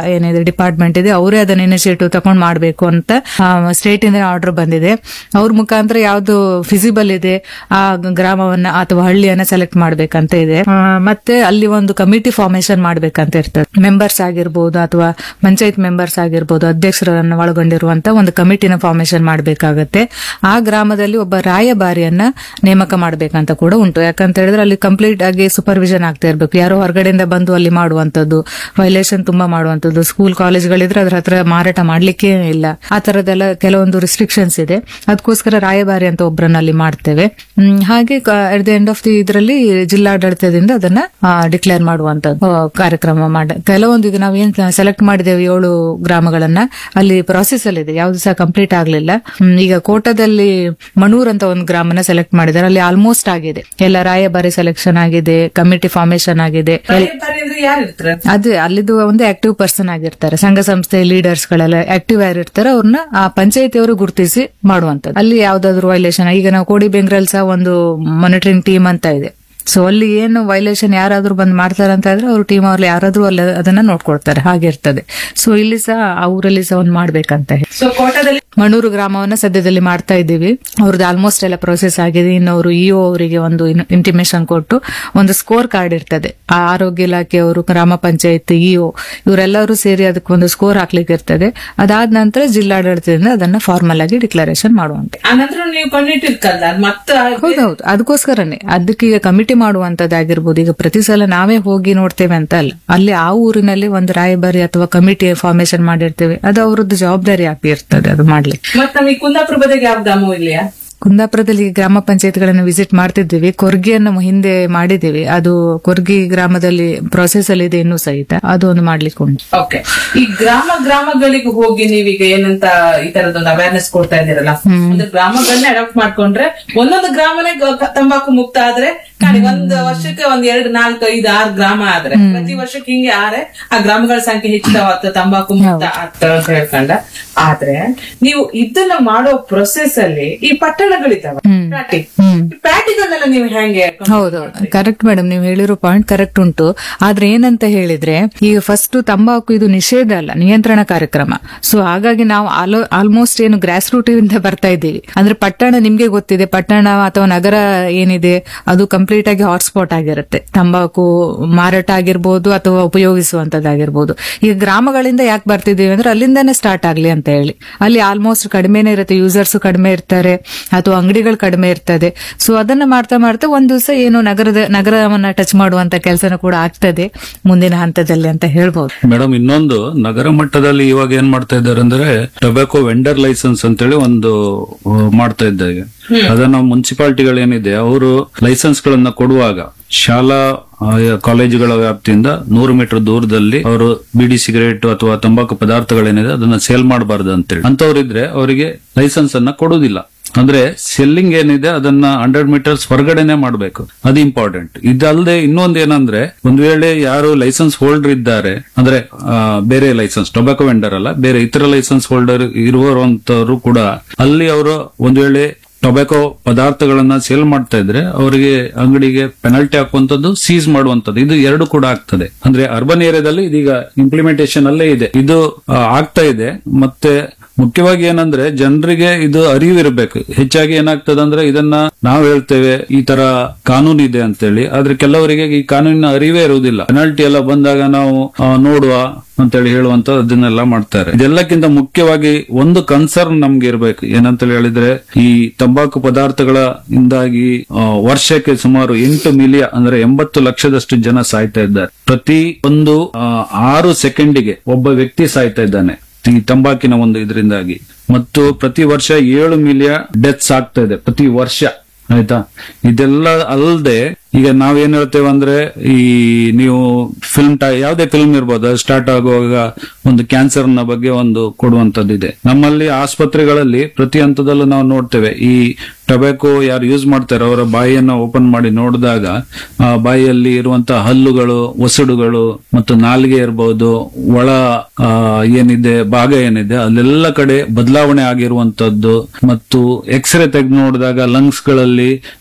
ಡಿಪಾರ್ಟ್ಮೆಂಟ್ ಇದೆ ಅವರೇ ಅದನ್ನ ಇನಿಷಿಯೇಟಿವ್ ತಗೊಂಡ್ ಮಾಡಬೇಕು ಅಂತ ಸ್ಟೇಟ್ ಇಂದ ಆರ್ಡರ್ ಬಂದಿದೆ ಅವ್ರ ಮುಖಾಂತರ ಯಾವ್ದು ಫಿಸಿಬಲ್ ಇದೆ ಆ ಗ್ರಾಮವನ್ನ ಅಥವಾ ಹಳ್ಳಿಯನ್ನ ಸೆಲೆಕ್ಟ್ ಮಾಡ್ಬೇಕಂತ ಇದೆ ಆ, ಮತ್ತೆ ಅಲ್ಲಿ ಒಂದು ಕಮಿಟಿ ಫಾರ್ಮೇಶನ್ ಮಾಡ್ಬೇಕಂತ ಇರ್ತದೆ ಮೆಂಬರ್ಸ್ ಆಗಿರ್ಬೋದು ಅಥವಾ ಪಂಚಾಯತ್ ಮೆಂಬರ್ಸ್ ಆಗಿರ್ಬೋದು ಅಧ್ಯಕ್ಷರನ್ನು ಒಳಗೊಂಡಿರುವಂತ ಒಂದು ಕಮಿಟಿನ ಫಾರ್ಮೇಶನ್ ಮಾಡಬೇಕಾಗತ್ತೆ ಆ ಗ್ರಾಮದಲ್ಲಿ ಒಬ್ಬ ರಾಯಭಾರಿಯನ್ನ ನೇಮಕ ಮಾಡ್ಬೇಕಂತ ಕೂಡ ಉಂಟು ಯಾಕಂತ ಹೇಳಿದ್ರೆ ಅಲ್ಲಿ ಕಂಪ್ಲೀಟ್ ಆಗಿ ಸೂಪರ್ವಿಷನ್ ಆಗ್ತಾ ಇರ್ಬೇಕು ಯಾರೋ ಹೊರಗಡೆಯಿಂದ ಬಂದು ಅಲ್ಲಿ ಮಾಡುವಂತದ್ದು ವೈಲೇಷನ್ ತುಂಬಾ ಮಾಡುವಂತದ್ದು ಸ್ಕೂಲ್ ಕಾಲೇಜ್ಗಳಿದ್ರೆ ಅದ್ರ ಹತ್ರ ಮಾರಾಟ ಮಾಡ್ಲಿಕ್ಕೆ ಇಲ್ಲ ಆ ತರದೆಲ್ಲ ಕೆಲವೊಂದು ರಿಸ್ಟ್ರಿಕ್ಷನ್ಸ್ ಇದೆ ಅದಕ್ಕೋಸ್ಕರ ರಾಯಭಾರಿ ಅಂತ ಒಬ್ಬರನ್ನ ಅಲ್ಲಿ ಮಾಡ್ತೇವೆ ಹ್ಮ್, ಹಾಗೆ at the end of the ಇದರಲ್ಲಿ ಜಿಲ್ಲಾಡಳಿತದಿಂದ ಅದನ್ನ ಡಿಕ್ಲೇರ್ ಮಾಡುವಂತದ್ದು ಆ, ಕಾರ್ಯಕ್ರಮ ಮಾಡ ಕೆಲವೊಂದು ಈಗ ನಾವು ಏನ್ ಸೆಲೆಕ್ಟ್ ಮಾಡಿದ್ದೇವೆ ಏಳು ಗ್ರಾಮಗಳನ್ನ ಅಲ್ಲಿ ಪ್ರಾಸೆಸ್ ಅಲ್ಲಿ ಇದೆ ಯಾವ್ದು ಸಹ ಕಂಪ್ಲೀಟ್ ಆಗ್ಲಿಲ್ಲ ಹ್ಮ್, ಈಗ ಕೋಟದಲ್ಲಿ ಮಣೂರ್ ಅಂತ ಒಂದು ಗ್ರಾಮನ ಸೆಲೆಕ್ಟ್ ಮಾಡಿದ್ದಾರೆ ಅಲ್ಲಿ ಆಲ್ಮೋಸ್ಟ್ ಆಗಿದೆ ಎಲ್ಲ ರಾಯಭಾರಿ ಸೆಲೆಕ್ಷನ್ ಆಗಿದೆ ಕಮಿಟಿ ಫಾರ್ಮೇಶನ್ ಆಗಿದೆ ಎಲ್- ಯಾರು ಇರ್ತಾರೆ ಅದೇ ಅಲ್ಲಿದು ಒಂದು ಆಕ್ಟಿವ್ ಪರ್ಸನ್ ಆಗಿರ್ತಾರೆ ಸಂಘ ಸಂಸ್ಥೆ ಲೀಡರ್ಸ್ ಗಳೆಲ್ಲ ಆಕ್ಟಿವ್ ಆಗಿರ್ತಾರೆ ಅವ್ರನ್ನ ಆ ಪಂಚಾಯತಿಯವರು ಗುರುತಿಸಿ ಮಾಡುವಂತದ್ದು ಅಲ್ಲಿ ಯಾವ್ದಾದ್ರು ವೈಲೇಷನ್ ಈಗ ನಾವು ಕೋಡಿ ಬೆಂಗ್ರಲ್ಲಿ ಸಹ ಒಂದು ಮಾನಿಟರಿಂಗ್ ಟೀಮ್ ಅಂತ ಇದೆ ಸೊ ಅಲ್ಲಿ ಏನು ವೈಲೇಷನ್ ಯಾರಾದ್ರೂ ಬಂದ್ ಮಾಡ್ತಾರೆ ಅಂತ ಇದ್ರೆ ಅವ್ರ ಟೀಮ್ ಅವ್ರಲ್ಲಿ ಯಾರಾದ್ರೂ ಅಲ್ಲಿ ಅದನ್ನ ನೋಡ್ಕೊಳ್ತಾರೆ ಹಾಗೆ ಇರ್ತದೆ ಸೊ ಇಲ್ಲಿ ಸಹ ಆ ಊರಲ್ಲಿ ಸಹ ಒಂದು ಮಾಡ್ಬೇಕಂತ ಹೇಳಿ ಸೊ ಕೋಟದಲ್ಲಿ ಮಣೂರು ಗ್ರಾಮವನ್ನ ಸದ್ಯದಲ್ಲಿ ಮಾಡ್ತಾ ಇದ್ದೀವಿ ಅವ್ರದ್ದು ಆಲ್ಮೋಸ್ಟ್ ಎಲ್ಲ ಪ್ರೊಸೆಸ್ ಆಗಿದೆ ಇನ್ನು ಅವರು ಇಒ ಅವರಿಗೆ ಒಂದು ಇಂಟಿಮೇಶನ್ ಕೊಟ್ಟು ಒಂದು ಸ್ಕೋರ್ ಕಾರ್ಡ್ ಇರ್ತದೆ ಆ ಆರೋಗ್ಯ ಇಲಾಖೆಯವರು ಗ್ರಾಮ ಪಂಚಾಯತ್ ಇಒ ಇವರೆಲ್ಲರೂ ಸೇರಿ ಅದಕ್ಕೆ ಒಂದು ಸ್ಕೋರ್ ಹಾಕ್ಲಿಕ್ಕೆ ಇರ್ತದೆ ಅದಾದ ನಂತರ ಜಿಲ್ಲಾಡಳಿತದಿಂದ ಅದನ್ನ ಫಾರ್ಮಲ್ ಆಗಿ ಡಿಕ್ಲರೇಷನ್ ಮಾಡುವಂತೆ ಆನಂತರ ನೀವು ಕಂಡಿಟ್ಟಿರ್ಕಲ್ಲ ಮತ್ತೆ ಹೌದೌದು ಅದಕ್ಕೋಸ್ಕರನೇ ಅದಕ್ಕೆ ಈಗ ಕಮಿಟಿ ಮಾಡುವಂತದ್ದಾಗಿರ್ಬೋದು ಈಗ ಪ್ರತಿ ಸಲ ನಾವೇ ಹೋಗಿ ನೋಡ್ತೇವೆ ಅಂತ ಅಲ್ಲ ಅಲ್ಲಿ ಆ ಊರಿನಲ್ಲಿ ಒಂದು ರಾಯಭಾರಿ ಅಥವಾ ಕಮಿಟಿ ಫಾರ್ಮೇಶನ್ ಮಾಡಿರ್ತೇವೆ ಅದು ಅವರದ್ದು ಜವಾಬ್ದಾರಿ ಆಗಿ ಇರ್ತದೆ ಅದು ಮಾಡ್ಲಿಕ್ಕೆ ಮತ್ತೆ ನಮಗೆ ಕುಂದಾಪುರ ಬದಿಗೆ ಯಾವ ಗ್ರಾಮವೂ ಇಲ್ಲಿಯಾ ಕುಂದಾಪುರದಲ್ಲಿ ಗ್ರಾಮ ಪಂಚಾಯತ್ಗಳನ್ನು ವಿಸಿಟ್ ಮಾಡ್ತಿದ್ದೀವಿ ಕೊರ್ಗಿಯನ್ನು ಹಿಂದೆ ಮಾಡಿದ್ದೀವಿ ಅದು ಕೊರ್ಗಿ ಗ್ರಾಮದಲ್ಲಿ ಪ್ರೊಸೆಸ್ ಅಲ್ಲಿ ಇದೆ ಇನ್ನೂ ಸಹಿತ ಅದು ಒಂದು ಮಾಡ್ಲಿಕ್ಕೆ ಉಂಟು ಓಕೆ ಈ ಗ್ರಾಮ ಗ್ರಾಮಗಳಿಗೆ ಹೋಗಿ ನೀವೀಗ ಏನಂತ ಈ ತರದೊಂದು ಅವೇರ್ನೆಸ್ ಕೊಡ್ತಾ ಇದ್ದೀರಲ್ಲ ಒಂದು ಗ್ರಾಮಗಳನ್ನ ಅಡಾಪ್ಟ್ ಮಾಡ್ಕೊಂಡ್ರೆ ಒಂದೊಂದು ಗ್ರಾಮನೇ ಗ- ತಂಬಾಕು ಮುಕ್ತ ಆದ್ರೆ ಕಾಣಿ ಒಂದ್ ವರ್ಷಕ್ಕೆ ಒಂದ್ ಎರಡು ನಾಲ್ಕು ಐದು ಆರು ಗ್ರಾಮ ಆದ್ರೆ ಪ್ರತಿ ವರ್ಷಕ್ಕೆ ಹಿಂಗೆ ಆದ್ರೆ ಆ ಗ್ರಾಮಗಳ ಸಂಖ್ಯೆ ಹೆಚ್ಚಾವತ್ತ ತಂಬಾಕು ಮುಕ್ತ ಆಗ್ತದೆ ಅಂತ ಹೇಳ್ಕೊಂಡ ಆದ್ರೆ ನೀವು ಇದನ್ನ ಮಾಡೋ ಪ್ರೊಸೆಸ್ ಅಲ್ಲಿ ಈ ಪಟ್ಟಣಗಳಿದ್ದಾವೆ ಪ್ಯಾಟಿ ಈ ಪ್ಯಾಟಿಗಳನ್ನೆಲ್ಲ ನೀವು ಹೆಂಗೆ ಹೌದೌದು ಕರೆಕ್ಟ್ ಮೇಡಮ್ ನೀವು ಹೇಳಿರೋ ಪಾಯಿಂಟ್ ಕರೆಕ್ಟ್ ಉಂಟು ಆದ್ರೆ ಏನಂತ ಹೇಳಿದ್ರೆ ಈಗ ಫಸ್ಟ್ ತಂಬಾಕು ಇದು ನಿಷೇಧ ಅಲ್ಲ ನಿಯಂತ್ರಣ ಕಾರ್ಯಕ್ರಮ ಸೊ ಹಾಗಾಗಿ ನಾವು ಆಲ್ಮೋಸ್ಟ್ ಏನು ಗ್ರಾಸ್ ರೂಟ್ ಇಂದ ಬರ್ತಾ ಇದ್ದೀವಿ ಅಂದ್ರೆ ಪಟ್ಟಣ ನಿಮ್ಗೆ ಗೊತ್ತಿದೆ ಪಟ್ಟಣ ಅಥವಾ ನಗರ ಏನಿದೆ ಅದು ಕಂಪ್ಲೀಟ್ ಆಗಿ ಹಾಟ್ಸ್ಪಾಟ್ ಆಗಿರುತ್ತೆ ತಂಬಾಕು ಮಾರಾಟ ಆಗಿರ್ಬೋದು ಅಥವಾ ಉಪಯೋಗಿಸುವಂತದ್ದಾಗಿರ್ಬೋದು ಈಗ ಗ್ರಾಮಗಳಿಂದ ಯಾಕೆ ಬರ್ತಿದ್ದೀವಿ ಅಂದ್ರೆ ಅಲ್ಲಿಂದಾನೇ ಸ್ಟಾರ್ಟ್ ಆಗ್ಲಿ ಅಂತ ಹೇಳಿ ಅಲ್ಲಿ ಆಲ್ಮೋಸ್ಟ್ ಕಡಿಮೆನೇ ಇರುತ್ತೆ ಯೂಸರ್ಸ್ ಕಡಿಮೆ ಇರ್ತಾರೆ ಅಥವಾ ಅಂಗಡಿಗಳು ಕಡಿಮೆ ಇರ್ತದೆ ಸೊ ಅದನ್ನ ಮಾಡ್ತಾ ಮಾಡ್ತಾ ಒಂದ್ ದಿವಸ ಏನು ನಗರದ ನಗರವನ್ನ ಟಚ್ ಮಾಡುವಂತ ಕೆಲಸನ ಕೂಡ ಆಗ್ತದೆ ಮುಂದಿನ ಹಂತದಲ್ಲಿ ಅಂತ ಹೇಳ್ಬೋದು ಮೇಡಮ್ ಇನ್ನೊಂದು ನಗರ ಮಟ್ಟದಲ್ಲಿ ಇವಾಗ ಏನ್ ಮಾಡ್ತಾ ಇದ್ದಾರೆ ಅಂದ್ರೆ ಟೊಬ್ಯಾಕೋ ವೆಂಡರ್ ಲೈಸೆನ್ಸ್ ಅಂತೇಳಿ ಒಂದು ಆ, ಮಾಡ್ತಾ ಇದ್ದಾರೆ ಅದನ್ನ ಮುನ್ಸಿಪಾಲಿಟಿಗಳೇನಿದೆ ಅವರು ಲೈಸೆನ್ಸ್ ಗಳನ್ನ ಕೊಡುವಾಗ ಶಾಲಾ ಆ, ಕಾಲೇಜುಗಳ ವ್ಯಾಪ್ತಿಯಿಂದ ನೂರು ಮೀಟರ್ ದೂರದಲ್ಲಿ ಅವರು ಬಿಡಿ ಸಿಗರೇಟ್ ಅಥವಾ ತಂಬಾಕು ಪದಾರ್ಥಗಳೇನಿದೆ ಅದನ್ನ ಸೇಲ್ ಮಾಡಬಾರ್ದು ಅಂತೇಳಿ ಅಂತವ್ರಿದ್ರೆ ಅವರಿಗೆ ಲೈಸೆನ್ಸ್ ಅನ್ನ ಕೊಡುವುದಿಲ್ಲ ಅಂದ್ರೆ ಸೆಲ್ಲಿಂಗ್ ಏನಿದೆ ಅದನ್ನ ಹಂಡ್ರೆಡ್ ಮೀಟರ್ಸ್ ಹೊರಗಡೆನೆ ಮಾಡಬೇಕು ಅದು ಇಂಪಾರ್ಟೆಂಟ್ ಇದಲ್ಲದೆ ಇನ್ನೊಂದು ಏನಂದ್ರೆ ಒಂದ್ ವೇಳೆ ಯಾರು ಲೈಸೆನ್ಸ್ ಹೋಲ್ಡರ್ ಇದ್ದಾರೆ ಅಂದ್ರೆ ಆ, ಬೇರೆ ಲೈಸೆನ್ಸ್ ಟೊಬ್ಯಾಕೊ ವೆಂಡರ್ ಅಲ್ಲ ಬೇರೆ ಇತರ ಲೈಸೆನ್ಸ್ ಹೋಲ್ಡರ್ ಇರುವಂತವರು ಕೂಡ ಅಲ್ಲಿ ಅವರು ಒಂದ್ ವೇಳೆ ಟೊಬ್ಯಾಕೊ ಪದಾರ್ಥಗಳನ್ನ ಸೇಲ್ ಮಾಡ್ತಾ ಇದ್ರೆ ಅವರಿಗೆ ಅಂಗಡಿಗೆ ಪೆನಲ್ಟಿ ಹಾಕುವಂತದ್ದು ಸೀಸ್ ಮಾಡುವಂತದ್ದು ಇದು ಎರಡು ಕೂಡ ಆಗ್ತದೆ ಅಂದ್ರೆ ಅರ್ಬನ್ ಏರಿಯಾದಲ್ಲಿ ಇದೀಗ ಇಂಪ್ಲಿಮೆಂಟೇಷನ್ ಅಲ್ಲೇ ಇದೆ ಇದು ಆ, ಆಗ್ತಾ ಇದೆ ಮತ್ತೆ ಮುಖ್ಯವಾಗಿ ಏನಂದ್ರೆ ಜನರಿಗೆ ಇದು ಅರಿವು ಇರಬೇಕು ಹೆಚ್ಚಾಗಿ ಏನಾಗ್ತದೆ ಅಂದ್ರೆ ಇದನ್ನ ನಾವು ಹೇಳ್ತೇವೆ ಈ ತರ ಕಾನೂನು ಇದೆ ಅಂತೇಳಿ ಆದ್ರೆ ಕೆಲವರಿಗೆ ಈ ಕಾನೂನಿನ ಅರಿವೇ ಇರುವುದಿಲ್ಲ ಪೆನಾಲ್ಟಿ ಎಲ್ಲ ಬಂದಾಗ ನಾವು ಆ, ನೋಡುವ ಅಂತೇಳಿ ಹೇಳುವಂತ ಅದನ್ನೆಲ್ಲ ಮಾಡ್ತಾರೆ ಇದೆಲ್ಲಕ್ಕಿಂತ ಮುಖ್ಯವಾಗಿ ಒಂದು ಕನ್ಸರ್ನ್ ನಮ್ಗೆ ಇರಬೇಕು ಏನಂತ ಹೇಳಿದ್ರೆ ಈ ತಂಬಾಕು ಪದಾರ್ಥಗಳ ಇಂದಾಗಿ ಆ, ವರ್ಷಕ್ಕೆ ಸುಮಾರು ಎಂಟು ಮಿಲಿಯನ್ ಅಂದ್ರೆ ಎಂಬತ್ತು ಲಕ್ಷದಷ್ಟು ಜನ ಸಾಯ್ತಾ ಇದ್ದಾರೆ ಪ್ರತಿ ಒಂದು ಆ, ಆರು ಸೆಕೆಂಡಿಗೆ ಒಬ್ಬ ವ್ಯಕ್ತಿ ಸಾಯ್ತಾ ಇದ್ದಾನೆ ಈ ತಂಬಾಕಿನ ಒಂದು ಇದರಿಂದಾಗಿ ಮತ್ತು ಪ್ರತಿ ವರ್ಷ ಏಳು ಮಿಲಿಯನ್ ಡೆತ್ಸ್ ಆಗ್ತಾ ಇದೆ ಪ್ರತಿ ವರ್ಷ ಆಯ್ತಾ ಇದೆಲ್ಲ ಅಲ್ಲದೆ ಈಗ ನಾವೇನ್ ಹೇಳ್ತೇವೆ ಅಂದ್ರೆ ಈ ನೀವು ಫಿಲ್ಮ್ ಯಾವುದೇ ಫಿಲ್ಮ್ ಇರ್ಬೋದು ಅದು ಸ್ಟಾರ್ಟ್ ಆಗುವಾಗ ಒಂದು ಕ್ಯಾನ್ಸರ್ ನ ಬಗ್ಗೆ ಒಂದು ಕೊಡುವಂತದ್ದಿದೆ ನಮ್ಮಲ್ಲಿ ಆಸ್ಪತ್ರೆಗಳಲ್ಲಿ ಪ್ರತಿ ಹಂತದಲ್ಲೂ ನಾವು ನೋಡ್ತೇವೆ ಈ ಟೊಬ್ಯಾಕೋ ಯಾರು ಯೂಸ್ ಮಾಡ್ತಾರೆ ಅವರ ಬಾಯಿಯನ್ನ ಓಪನ್ ಮಾಡಿ ನೋಡಿದಾಗ ಆ ಬಾಯಿಯಲ್ಲಿ ಇರುವಂತಹ ಹಲ್ಲುಗಳು ಒಸಡುಗಳು ಮತ್ತು ನಾಲಿಗೆ ಇರಬಹುದು ಒಳ ಆ, ಏನಿದೆ ಭಾಗ ಏನಿದೆ ಅಲ್ಲೆಲ್ಲ ಕಡೆ ಬದಲಾವಣೆ ಆಗಿರುವಂತದ್ದು ಮತ್ತು ಎಕ್ಸ್ರೇ ತೆಗೆದು ನೋಡಿದಾಗ ಲಂಗ್ಸ್ ಗಳಲ್ಲಿ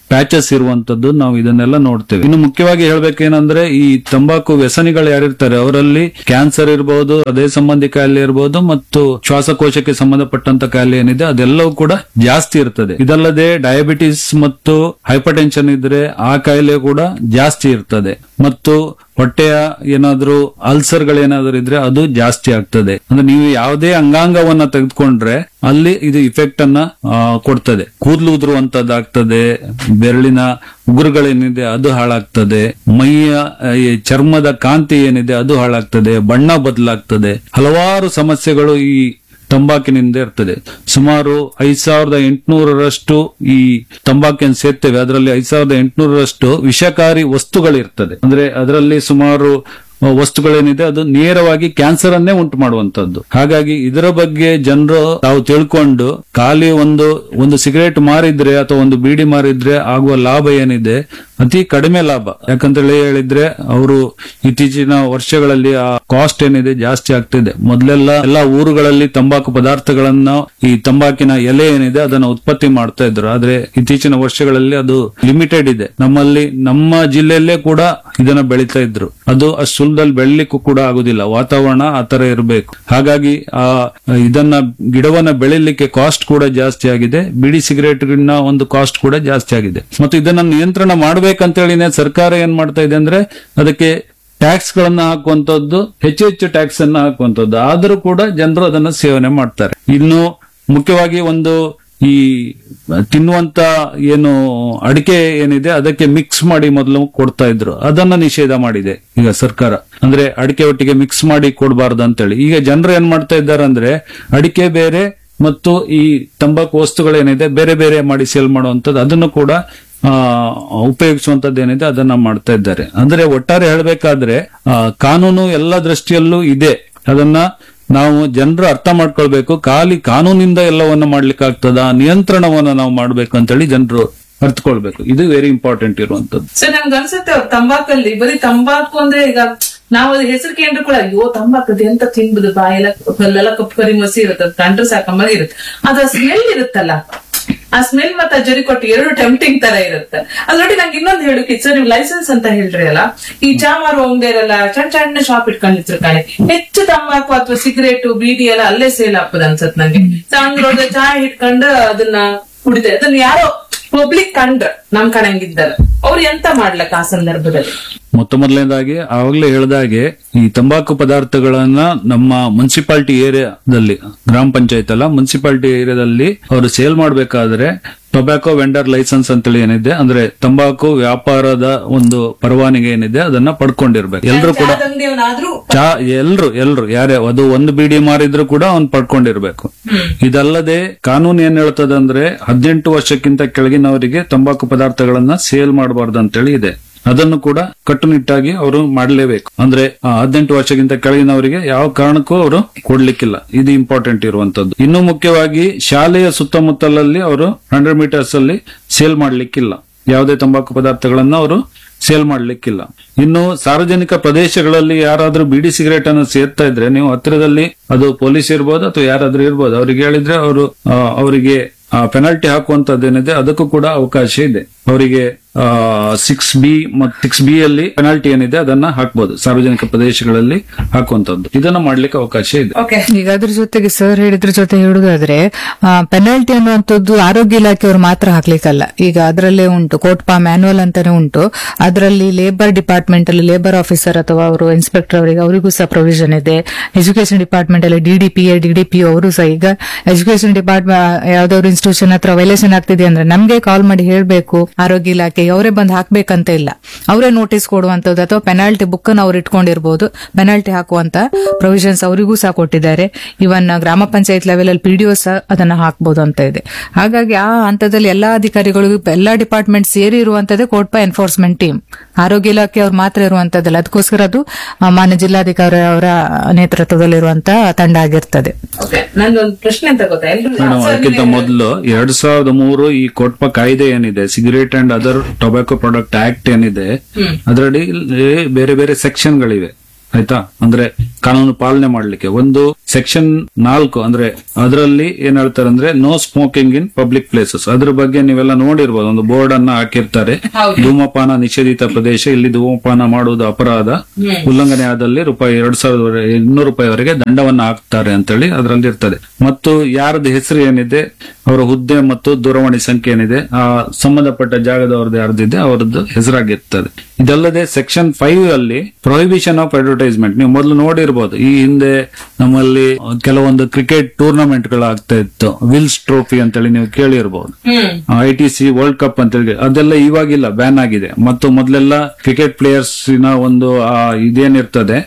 ಪ್ಯಾಚಸ್ ಇರುವಂತದ್ದು ನಾವು ಇದನ್ನೆಲ್ಲ ನೋಡ್ತೇವೆ ಇನ್ನು ಮುಖ್ಯವಾಗಿ ಹೇಳ್ಬೇಕೇನಂದ್ರೆ ಈ ತಂಬಾಕು ವ್ಯಸನಿಗಳು ಯಾರಿರ್ತಾರೆ ಅವರಲ್ಲಿ ಕ್ಯಾನ್ಸರ್ ಇರಬಹುದು ಹೃದಯ ಸಂಬಂಧಿ ಕಾಯಿಲೆ ಇರಬಹುದು ಮತ್ತು ಶ್ವಾಸಕೋಶಕ್ಕೆ ಸಂಬಂಧಪಟ್ಟಂತ ಕಾಯಿಲೆ ಏನಿದೆ ಅದೆಲ್ಲವೂ ಕೂಡ ಜಾಸ್ತಿ ಇರ್ತದೆ ಇದಲ್ಲದೆ ಡಯಾಬಿಟಿಸ್ ಮತ್ತು ಹೈಪರ್ ಟೆನ್ಷನ್ ಇದ್ರೆ ಆ ಕಾಯಿಲೆ ಕೂಡ ಜಾಸ್ತಿ ಇರ್ತದೆ ಮತ್ತು ಹೊಟ್ಟೆಯ ಏನಾದ್ರೂ ಅಲ್ಸರ್ ಗಳೇನಾದ್ರೂ ಇದ್ರೆ ಅದು ಜಾಸ್ತಿ ಆಗ್ತದೆ ಅಂದ್ರೆ ನೀವು ಯಾವುದೇ ಅಂಗಾಂಗವನ್ನ ತೆಗೆದುಕೊಂಡ್ರೆ ಅಲ್ಲಿ ಇದು ಇಫೆಕ್ಟ್ ಅನ್ನ ಆ, ಕೊಡ್ತದೆ ಕೂದಲು ಉದುರುವಂತದ್ದಾಗ್ತದೆ ಬೆರಳಿನ ಉಗುರುಗಳೇನಿದೆ ಅದು ಹಾಳಾಗ್ತದೆ ಮೈಯ ಆ, ಈ ಚರ್ಮದ ಕಾಂತಿ ಏನಿದೆ ಅದು ಹಾಳಾಗ್ತದೆ ಬಣ್ಣ ಬದಲಾಗ್ತದೆ ಹಲವಾರು ಸಮಸ್ಯೆಗಳು ಈ ತಂಬಾಕಿನಿಂದ ಇರ್ತದೆ ಸುಮಾರು ಐದ್ ಸಾವಿರದ ಎಂಟುನೂರರಷ್ಟು ಈ ತಂಬಾಕಿಯನ್ನು ಸೇರ್ತೇವೆ ಅದರಲ್ಲಿ ಐದ್ ಸಾವಿರದ ಎಂಟುನೂರರಷ್ಟು ವಿಷಕಾರಿ ವಸ್ತುಗಳಿರ್ತದೆ ಅಂದ್ರೆ ಅದರಲ್ಲಿ ಸುಮಾರು ಆ, ವಸ್ತುಗಳೇನಿದೆ ಅದು ನೇರವಾಗಿ ಕ್ಯಾನ್ಸರ್ ಅನ್ನೇ ಉಂಟು ಮಾಡುವಂತದ್ದು ಹಾಗಾಗಿ ಇದರ ಬಗ್ಗೆ ಜನರು ತಾವು ತಿಳ್ಕೊಂಡು ಖಾಲಿ ಒಂದು ಒಂದು ಸಿಗರೇಟ್ ಮಾರಿದ್ರೆ ಅಥವಾ ಒಂದು ಬೀಡಿ ಮಾರಿದ್ರೆ ಆಗುವ ಲಾಭ ಏನಿದೆ ಅತಿ ಕಡಿಮೆ ಲಾಭ ಯಾಕಂತೇಳಿ ಹೇಳಿದ್ರೆ ಅವರು ಇತ್ತೀಚಿನ ವರ್ಷಗಳಲ್ಲಿ ಆ ಕಾಸ್ಟ್ ಏನಿದೆ ಜಾಸ್ತಿ ಆಗ್ತಿದೆ ಮೊದಲೆಲ್ಲ ಎಲ್ಲಾ ಊರುಗಳಲ್ಲಿ ತಂಬಾಕು ಪದಾರ್ಥಗಳನ್ನ ಈ ತಂಬಾಕಿನ ಎಲೆ ಏನಿದೆ ಅದನ್ನ ಉತ್ಪತ್ತಿ ಮಾಡ್ತಾ ಇದ್ರು ಆದ್ರೆ ಇತ್ತೀಚಿನ ವರ್ಷಗಳಲ್ಲಿ ಅದು ಲಿಮಿಟೆಡ್ ಇದೆ ನಮ್ಮಲ್ಲಿ ನಮ್ಮ ಜಿಲ್ಲೆಯಲ್ಲೇ ಕೂಡ ಇದನ್ನ ಬೆಳೀತಾ ಇದ್ರು ಅದು ಅಷ್ಟು ಸುಲಭದಲ್ಲಿ ಬೆಳಿಲಿಕ್ಕೂ ಕೂಡ ಆಗುದಿಲ್ಲ ವಾತಾವರಣ ಆ ತರ ಇರಬೇಕು ಹಾಗಾಗಿ ಆ ಇದನ್ನ ಗಿಡವನ್ನ ಬೆಳಿಲಿಕ್ಕೆ ಕಾಸ್ಟ್ ಕೂಡ ಜಾಸ್ತಿ ಆಗಿದೆ ಬಿಡಿ ಸಿಗರೇಟ್ ಒಂದು ಕಾಸ್ಟ್ ಕೂಡ ಜಾಸ್ತಿ ಆಗಿದೆ ಮತ್ತು ಇದನ್ನ ನಿಯಂತ್ರಣ ಮಾಡ್ಬೇಕಂತೇಳಿನೇ ಸರ್ಕಾರ ಏನ್ ಮಾಡ್ತಾ ಇದೆ ಅಂದ್ರೆ ಅದಕ್ಕೆ ಟ್ಯಾಕ್ಸ್ ಗಳನ್ನ ಹಾಕುವಂತದ್ದು ಹೆಚ್ಚು ಹೆಚ್ಚು ಟ್ಯಾಕ್ಸ್ ಅನ್ನ ಹಾಕುವಂತದ್ದು ಆದರೂ ಕೂಡ ಜನರು ಅದನ್ನ ಸೇವನೆ ಮಾಡ್ತಾರೆ ಇನ್ನು ಮುಖ್ಯವಾಗಿ ಒಂದು ಈ ತಿನ್ನುವಂತ ಏನು ಅಡಿಕೆ ಏನಿದೆ ಅದಕ್ಕೆ ಮಿಕ್ಸ್ ಮಾಡಿ ಮೊದಲು ಕೊಡ್ತಾ ಇದ್ರು ಅದನ್ನ ನಿಷೇಧ ಮಾಡಿದೆ ಈಗ ಸರ್ಕಾರ ಅಂದ್ರೆ ಅಡಿಕೆ ಒಟ್ಟಿಗೆ ಮಿಕ್ಸ್ ಮಾಡಿ ಕೊಡಬಾರ್ದು ಅಂತೇಳಿ ಈಗ ಜನರು ಏನ್ ಮಾಡ್ತಾ ಇದ್ದಾರೆ ಅಂದ್ರೆ ಅಡಿಕೆ ಬೇರೆ ಮತ್ತು ಈ ತಂಬಾಕು ವಸ್ತುಗಳೇನಿದೆ ಬೇರೆ ಬೇರೆ ಮಾಡಿ ಸೇಲ್ ಮಾಡುವಂತದ್ದು ಅದನ್ನು ಕೂಡ ಆ ಉಪಯೋಗಿಸುವಂತದ್ದು ಏನಿದೆ ಅದನ್ನ ಮಾಡ್ತಾ ಇದ್ದಾರೆ ಅಂದ್ರೆ ಒಟ್ಟಾರೆ ಹೇಳ್ಬೇಕಾದ್ರೆ ಆ, ಕಾನೂನು ಎಲ್ಲ ದೃಷ್ಟಿಯಲ್ಲೂ ಇದೆ ಅದನ್ನ ನಾವು ಜನರು ಅರ್ಥ ಮಾಡ್ಕೊಳ್ಬೇಕು ಖಾಲಿ ಕಾನೂನಿಂದ ಎಲ್ಲವನ್ನ ಮಾಡ್ಲಿಕ್ಕೆ ಆಗ್ತದ ನಿಯಂತ್ರಣವನ್ನ ನಾವು ಮಾಡ್ಬೇಕು ಅಂತೇಳಿ ಜನರು ಅರ್ಥಕೊಳ್ಬೇಕು ಇದು ವೆರಿ ಇಂಪಾರ್ಟೆಂಟ್ ಇರುವಂತದ್ದು ಸರ್ ನಮ್ಗೆ ಅನ್ಸುತ್ತೆ ಅವ್ರ್ ತಂಬಾಕಲ್ಲಿ ಬರೀ ತಂಬಾಕು ಅಂದ್ರೆ ಈಗ ನಾವು ಅದು ಹೆಸರು ಕೇಂದ್ರ ಕೂಡ ಅಯ್ಯೋ ತಂಬಾಕದು ಎಂತ ತಿನ್ಬುದು ಬಾಯೆಲ್ಲ ಅಲ್ಲೆಲ್ಲ ಕಪ್ಪು ಕರಿ ಮಸಿ ಇರುತ್ತೆ ಅದ್ ಕಂಡ್ರೆ ಸಾಕಂಬ ಇರುತ್ತೆ ಅದ ಸ್ಮೆಲ್ ಇರುತ್ತಲ್ಲ ಆ ಸ್ಮೆಲ್ ಮತ್ತೆ ಆ ಜರಿ ಕೊಟ್ಟು ಎರಡು ಟೆಂಪ್ಟಿಂಗ್ ತರ ಇರುತ್ತೆ ಅದ್ ನೋಡಿ ನಂಗೆ ಇನ್ನೊಂದು ಹೇಳಕ್ಕೆ ಸರ್ ನೀವು ಲೈಸೆನ್ಸ್ ಅಂತ ಹೇಳ್ರಿ ಅಲ್ಲ ಈ ಚಾ ಮಾರುವ ಅಂಗಡಿಯರೆಲ್ಲ ಸಣ್ಣ ಸಣ್ಣ ಶಾಪ್ ಇಟ್ಕೊಂಡಿರ್ತಾರೆ ಕಾಣೆ ಹೆಚ್ಚು ತಂಬಾಕು ಅಥವಾ ಸಿಗರೇಟ್ ಬೀಡಿ ಎಲ್ಲ ಅಲ್ಲೇ ಸೇಲ್ ಆಗ್ತದೆ ಅನ್ಸತ್ ನಂಗೆ ಸಣ್ಣ ರೋಡ್ ಚಾ ಇಟ್ಕೊಂಡು ಅದನ್ನ ಕುಡಿದೆ ಅದನ್ನ ಯಾರೋ ಪಬ್ಲಿಕ್ ಕಂಡ್ರ ನಮ್ ಕಣಂಗಿದ್ದಾರೆ ಅವ್ರು ಎಂತ ಮಾಡ್ಲಕ್ಕ ಆ ಸಂದರ್ಭದಲ್ಲಿ ಮೊತ್ತ ಮೊದಲನೇದಾಗಿ ಆವಾಗಲೇ ಹೇಳ್ದಾಗೆ ಈ ತಂಬಾಕು ಪದಾರ್ಥಗಳನ್ನ ನಮ್ಮ ಮುನ್ಸಿಪಾಲಿಟಿ ಏರಿಯಾದಲ್ಲಿ ಗ್ರಾಮ ಪಂಚಾಯತ್ ಅಲ್ಲ ಮುನ್ಸಿಪಾಲಿಟಿ ಏರಿಯಾದಲ್ಲಿ ಅವರು ಸೇಲ್ ಮಾಡಬೇಕಾದ್ರೆ ಟೊಬ್ಯಾಕೋ ವೆಂಡರ್ ಲೈಸೆನ್ಸ್ ಅಂತೇಳಿ ಏನಿದೆ ಅಂದ್ರೆ ತಂಬಾಕು ವ್ಯಾಪಾರದ ಒಂದು ಪರವಾನಗಿ ಏನಿದೆ ಅದನ್ನ ಪಡ್ಕೊಂಡಿರ್ಬೇಕು ಎಲ್ರು ಕೂಡ ಚಾದ ಅಂಗಡಿಯವನಾದ್ರೂ ಚಾ ಎಲ್ರು ಎಲ್ರು ಯಾರೇ ಅದು ಒಂದು ಬಿಡಿ ಮಾರಿದ್ರು ಕೂಡ ಅವ್ನು ಪಡ್ಕೊಂಡಿರ್ಬೇಕು ಇದಲ್ಲದೆ ಕಾನೂನು ಏನ್ ಹೇಳ್ತದೆ ಅಂದ್ರೆ ಹದಿನೆಂಟು ವರ್ಷಕ್ಕಿಂತ ಕೆಳಗಿನವರಿಗೆ ತಂಬಾಕು ಪದಾರ್ಥಗಳನ್ನ ಸೇಲ್ ಮಾಡಬಾರ್ದು ಅಂತೇಳಿ ಇದೆ ಅದನ್ನು ಕೂಡ ಕಟ್ಟುನಿಟ್ಟಾಗಿ ಅವರು ಮಾಡಲೇಬೇಕು ಅಂದ್ರೆ ಆ ಹದಿನೆಂಟು ವರ್ಷಕ್ಕಿಂತ ಕೆಳಗಿನವರಿಗೆ ಯಾವ ಕಾರಣಕ್ಕೂ ಅವರು ಕೊಡ್ಲಿಕ್ಕಿಲ್ಲ ಇದು ಇಂಪಾರ್ಟೆಂಟ್ ಇರುವಂತದ್ದು ಇನ್ನು ಮುಖ್ಯವಾಗಿ ಶಾಲೆಯ ಸುತ್ತಮುತ್ತಲಲ್ಲಿ ಅವರು ಹಂಡ್ರೆಡ್ ಮೀಟರ್ಸ್ ಅಲ್ಲಿ ಸೇಲ್ ಮಾಡ್ಲಿಕ್ಕಿಲ್ಲ ಯಾವುದೇ ತಂಬಾಕು ಪದಾರ್ಥಗಳನ್ನ ಅವರು ಸೇಲ್ ಮಾಡ್ಲಿಕ್ಕಿಲ್ಲ ಇನ್ನು ಸಾರ್ವಜನಿಕ ಪ್ರದೇಶಗಳಲ್ಲಿ ಯಾರಾದ್ರೂ ಬಿಡಿ ಸಿಗರೇಟ್ ಅನ್ನು ಸೇರ್ತಾ ಇದ್ರೆ ನೀವು ಹತ್ತಿರದಲ್ಲಿ ಅದು ಪೊಲೀಸ್ ಇರ್ಬೋದು ಅಥವಾ ಯಾರಾದ್ರೂ ಇರ್ಬೋದು ಅವ್ರಿಗೆ ಹೇಳಿದ್ರೆ ಅವರು ಅವರಿಗೆ ಪೆನಾಲ್ಟಿ ಹಾಕುವಂತದ್ದೇನಿದೆ ಅದಕ್ಕೂ ಕೂಡ ಅವಕಾಶ ಇದೆ ಅವರಿಗೆ ಸಿಕ್ಸ್ ಬಿ ಮತ್ತು ಸಿಕ್ಸ್ ಬಿ ಅಲ್ಲಿ ಪೆನಾಲ್ಟಿ ಏನಿದೆ ಅದನ್ನ ಹಾಕ್ಬೋದು ಸಾರ್ವಜನಿಕ ಪ್ರದೇಶಗಳಲ್ಲಿ ಹಾಕುವಂತದ್ದು ಇದನ್ನ ಮಾಡ್ಲಿಕ್ಕೆ ಅವಕಾಶ ಇದೆ ಓಕೆ ಈಗ ಅದ್ರ ಜೊತೆಗೆ ಸರ್ ಹೇಳಿದ್ರ ಜೊತೆ ಹೇಳುದಾದ್ರೆ ಪೆನಾಲ್ಟಿ ಅನ್ನುವಂಥದ್ದು ಆರೋಗ್ಯ ಇಲಾಖೆಯವರು ಮಾತ್ರ ಹಾಕ್ಲಿಕ್ಕಲ್ಲ ಈಗ ಅದರಲ್ಲೇ ಉಂಟು ಕೋಟ್ಪಾ ಮ್ಯಾನುವಲ್ ಅಂತಾನೆ ಉಂಟು ಅದರಲ್ಲಿ ಲೇಬರ್ ಡಿಪಾರ್ಟ್ಮೆಂಟ್ ಅಲ್ಲಿ ಲೇಬರ್ ಆಫೀಸರ್ ಅಥವಾ ಅವರು ಇನ್ಸ್ಪೆಕ್ಟರ್ ಅವರಿಗೆ ಅವರಿಗೂ ಸಹ ಪ್ರೊವಿಷನ್ ಇದೆ ಎಜುಕೇಶನ್ ಡಿಪಾರ್ಟ್ಮೆಂಟ್ ಅಲ್ಲಿ ಡಿಡಿಪಿ ಡಿಡಿಪಿ ಅವರು ಸಹ ಈಗ ಎಜುಕೇಶನ್ ಡಿಪಾರ್ಟ್ಮೆಂಟ್ ಯಾವ್ದಾದ್ರು ಇನ್ಸ್ಟಿಟ್ಯೂಷನ್ ಹತ್ರ ವೈಲೇಷನ್ ಆಗ್ತಿದೆ ಅಂದ್ರೆ ನಮ್ಗೆ ಕಾಲ್ ಮಾಡಿ ಹೇಳ್ಬೇಕು ಆರೋಗ್ಯ ಇಲಾಖೆ ಅವರೇ ಬಂದು ಹಾಕ್ಬೇಕಂತ ಇಲ್ಲ ಅವರೇ ನೋಟಿಸ್ ಕೊಡುವಂತದ್ದು ಅಥವಾ ಪೆನಾಲ್ಟಿ ಬುಕ್ ಅನ್ನು ಅವ್ರು ಇಟ್ಕೊಂಡಿರ್ಬೋದು ಪೆನಾಲ್ಟಿ ಹಾಕುವಂತ ಪ್ರೊವಿಷನ್ಸ್ ಅವರಿಗೂ ಸಹ ಕೊಟ್ಟಿದ್ದಾರೆ ಇವನ್ ಗ್ರಾಮ ಪಂಚಾಯತ್ ಲೆವೆಲ್ ಅಲ್ಲಿ ಪಿಡಿಒ ಸಹ ಅದನ್ನ ಹಾಕ್ಬೋದು ಅಂತ ಇದೆ ಹಾಗಾಗಿ ಆ ಹಂತದಲ್ಲಿ ಎಲ್ಲಾ ಅಧಿಕಾರಿಗಳಿಗೂ ಎಲ್ಲಾ ಡಿಪಾರ್ಟ್ಮೆಂಟ್ ಸೇರಿ ಇರುವಂತದ್ದೇ ಕೋಟ್ಪ ಎನ್ಫೋರ್ಸ್ಮೆಂಟ್ ಟೀಮ್ ಆರೋಗ್ಯ ಇಲಾಖೆ ಅವ್ರು ಮಾತ್ರ ಇರುವಂತದ್ದಲ್ಲ ಅದಕ್ಕೋಸ್ಕರ ಅದು ಆ, ಮಾನ್ಯ ಜಿಲ್ಲಾಧಿಕಾರಿ ಅವರ ನೇತೃತ್ವದಲ್ಲಿರುವಂತಹ ತಂಡ ಆಗಿರ್ತದೆ ಓಕೆ ನಂದೊಂದು ಪ್ರಶ್ನೆ ಅಂತ ಗೊತ್ತಾ ಎಲ್ರು ಮೇಡಮ್ ಸರ್, ಅದಕ್ಕಿಂತ ನೀವೇ- ಮೊದಲು ಎರಡ್ ಸಾವಿರದ ಮೂರು ಈ ಕೊಟ್ಪ ಕಾಯ್ದೆ ಏನಿದೆ cigarette and other tobacco product act ಏನಿದೆ ಅದರಲ್ಲಿ ಬೇರೆ ಬೇರೆ ಸೆಕ್ಷನ್ ಗಳಿವೆ ಆಯ್ತಾ ಅಂದ್ರೆ ಕಾನೂನು ಪಾಲನೆ ಮಾಡ್ಲಿಕ್ಕೆ ಒಂದು ಸೆಕ್ಷನ್ ನಾಲ್ಕು ಅಂದ್ರೆ ಅದರಲ್ಲಿ ಏನ್ ಹೇಳ್ತಾರೆ ಅಂದ್ರೆ no smoking in public places ಅದ್ರ ಬಗ್ಗೆ ನೀವೆಲ್ಲ ನೋಡಿರ್ಬೋದು ಒಂದು ಬೋರ್ಡ್ ಅನ್ನ ಹಾಕಿರ್ತಾರೆ ಧೂಮಪಾನ ನಿಷೇಧಿತ ಪ್ರದೇಶ ಇಲ್ಲಿ ಧೂಮಪಾನ ಮಾಡುವುದು ಅಪರಾಧ ಉಲ್ಲಂಘನೆ ಆದಲ್ಲಿ ರೂಪಾಯಿ ಎರಡ್ ಸಾವಿರದ ಇನ್ನೂರು ರೂಪಾಯಿವರೆಗೆ ದಂಡವನ್ನ ಹಾಕ್ತಾರೆ ಅಂತೇಳಿ ಅದರಲ್ಲಿ ಇರ್ತದೆ ಮತ್ತು ಯಾರದ್ದು ಹೆಸರು ಏನಿದೆ ಅವರ ಹುದ್ದೆ ಮತ್ತು ದೂರವಾಣಿ ಸಂಖ್ಯೆ ಏನಿದೆ ಆ ಸಂಬಂಧಪಟ್ಟ ಜಾಗದವ್ರದ್ದು ಯಾರ್ದಿದೆ ಅವರದ್ದು ಹೆಸರಾಗಿರ್ತದೆ ಇದಲ್ಲದೆ ಸೆಕ್ಷನ್ ಫೈವ್ ಅಲ್ಲಿ ಪ್ರೊಹಿಬಿಷನ್ ಆಫ್ ಅಡ್ವರ್ಟೈಸ್ಮೆಂಟ್ ನೀವು ಮೊದಲು ನೋಡಿರ್ಬೋದು ಈ ಹಿಂದೆ ನಮ್ಮಲ್ಲಿ ಕೆಲವೊಂದು ಕ್ರಿಕೆಟ್ ಟೂರ್ನಮೆಂಟ್ ಗಳಾಗ್ತಾ ಇತ್ತು ವಿಲ್ಸ್ ಟ್ರೋಫಿ ಅಂತೇಳಿ ನೀವು ಕೇಳಿರ್ಬೋದು I T C world cup ಅಂತ ಹೇಳಿ ಅದೆಲ್ಲ ಇವಾಗಿಲ್ಲ ಬ್ಯಾನ್ ಆಗಿದೆ ಮತ್ತು ಮೊದಲೆಲ್ಲ ಕ್ರಿಕೆಟ್ ಪ್ಲೇಯರ್ಸ್ ನ ಒಂದು ಆ, ಇದೇನಿರ್ತದೆ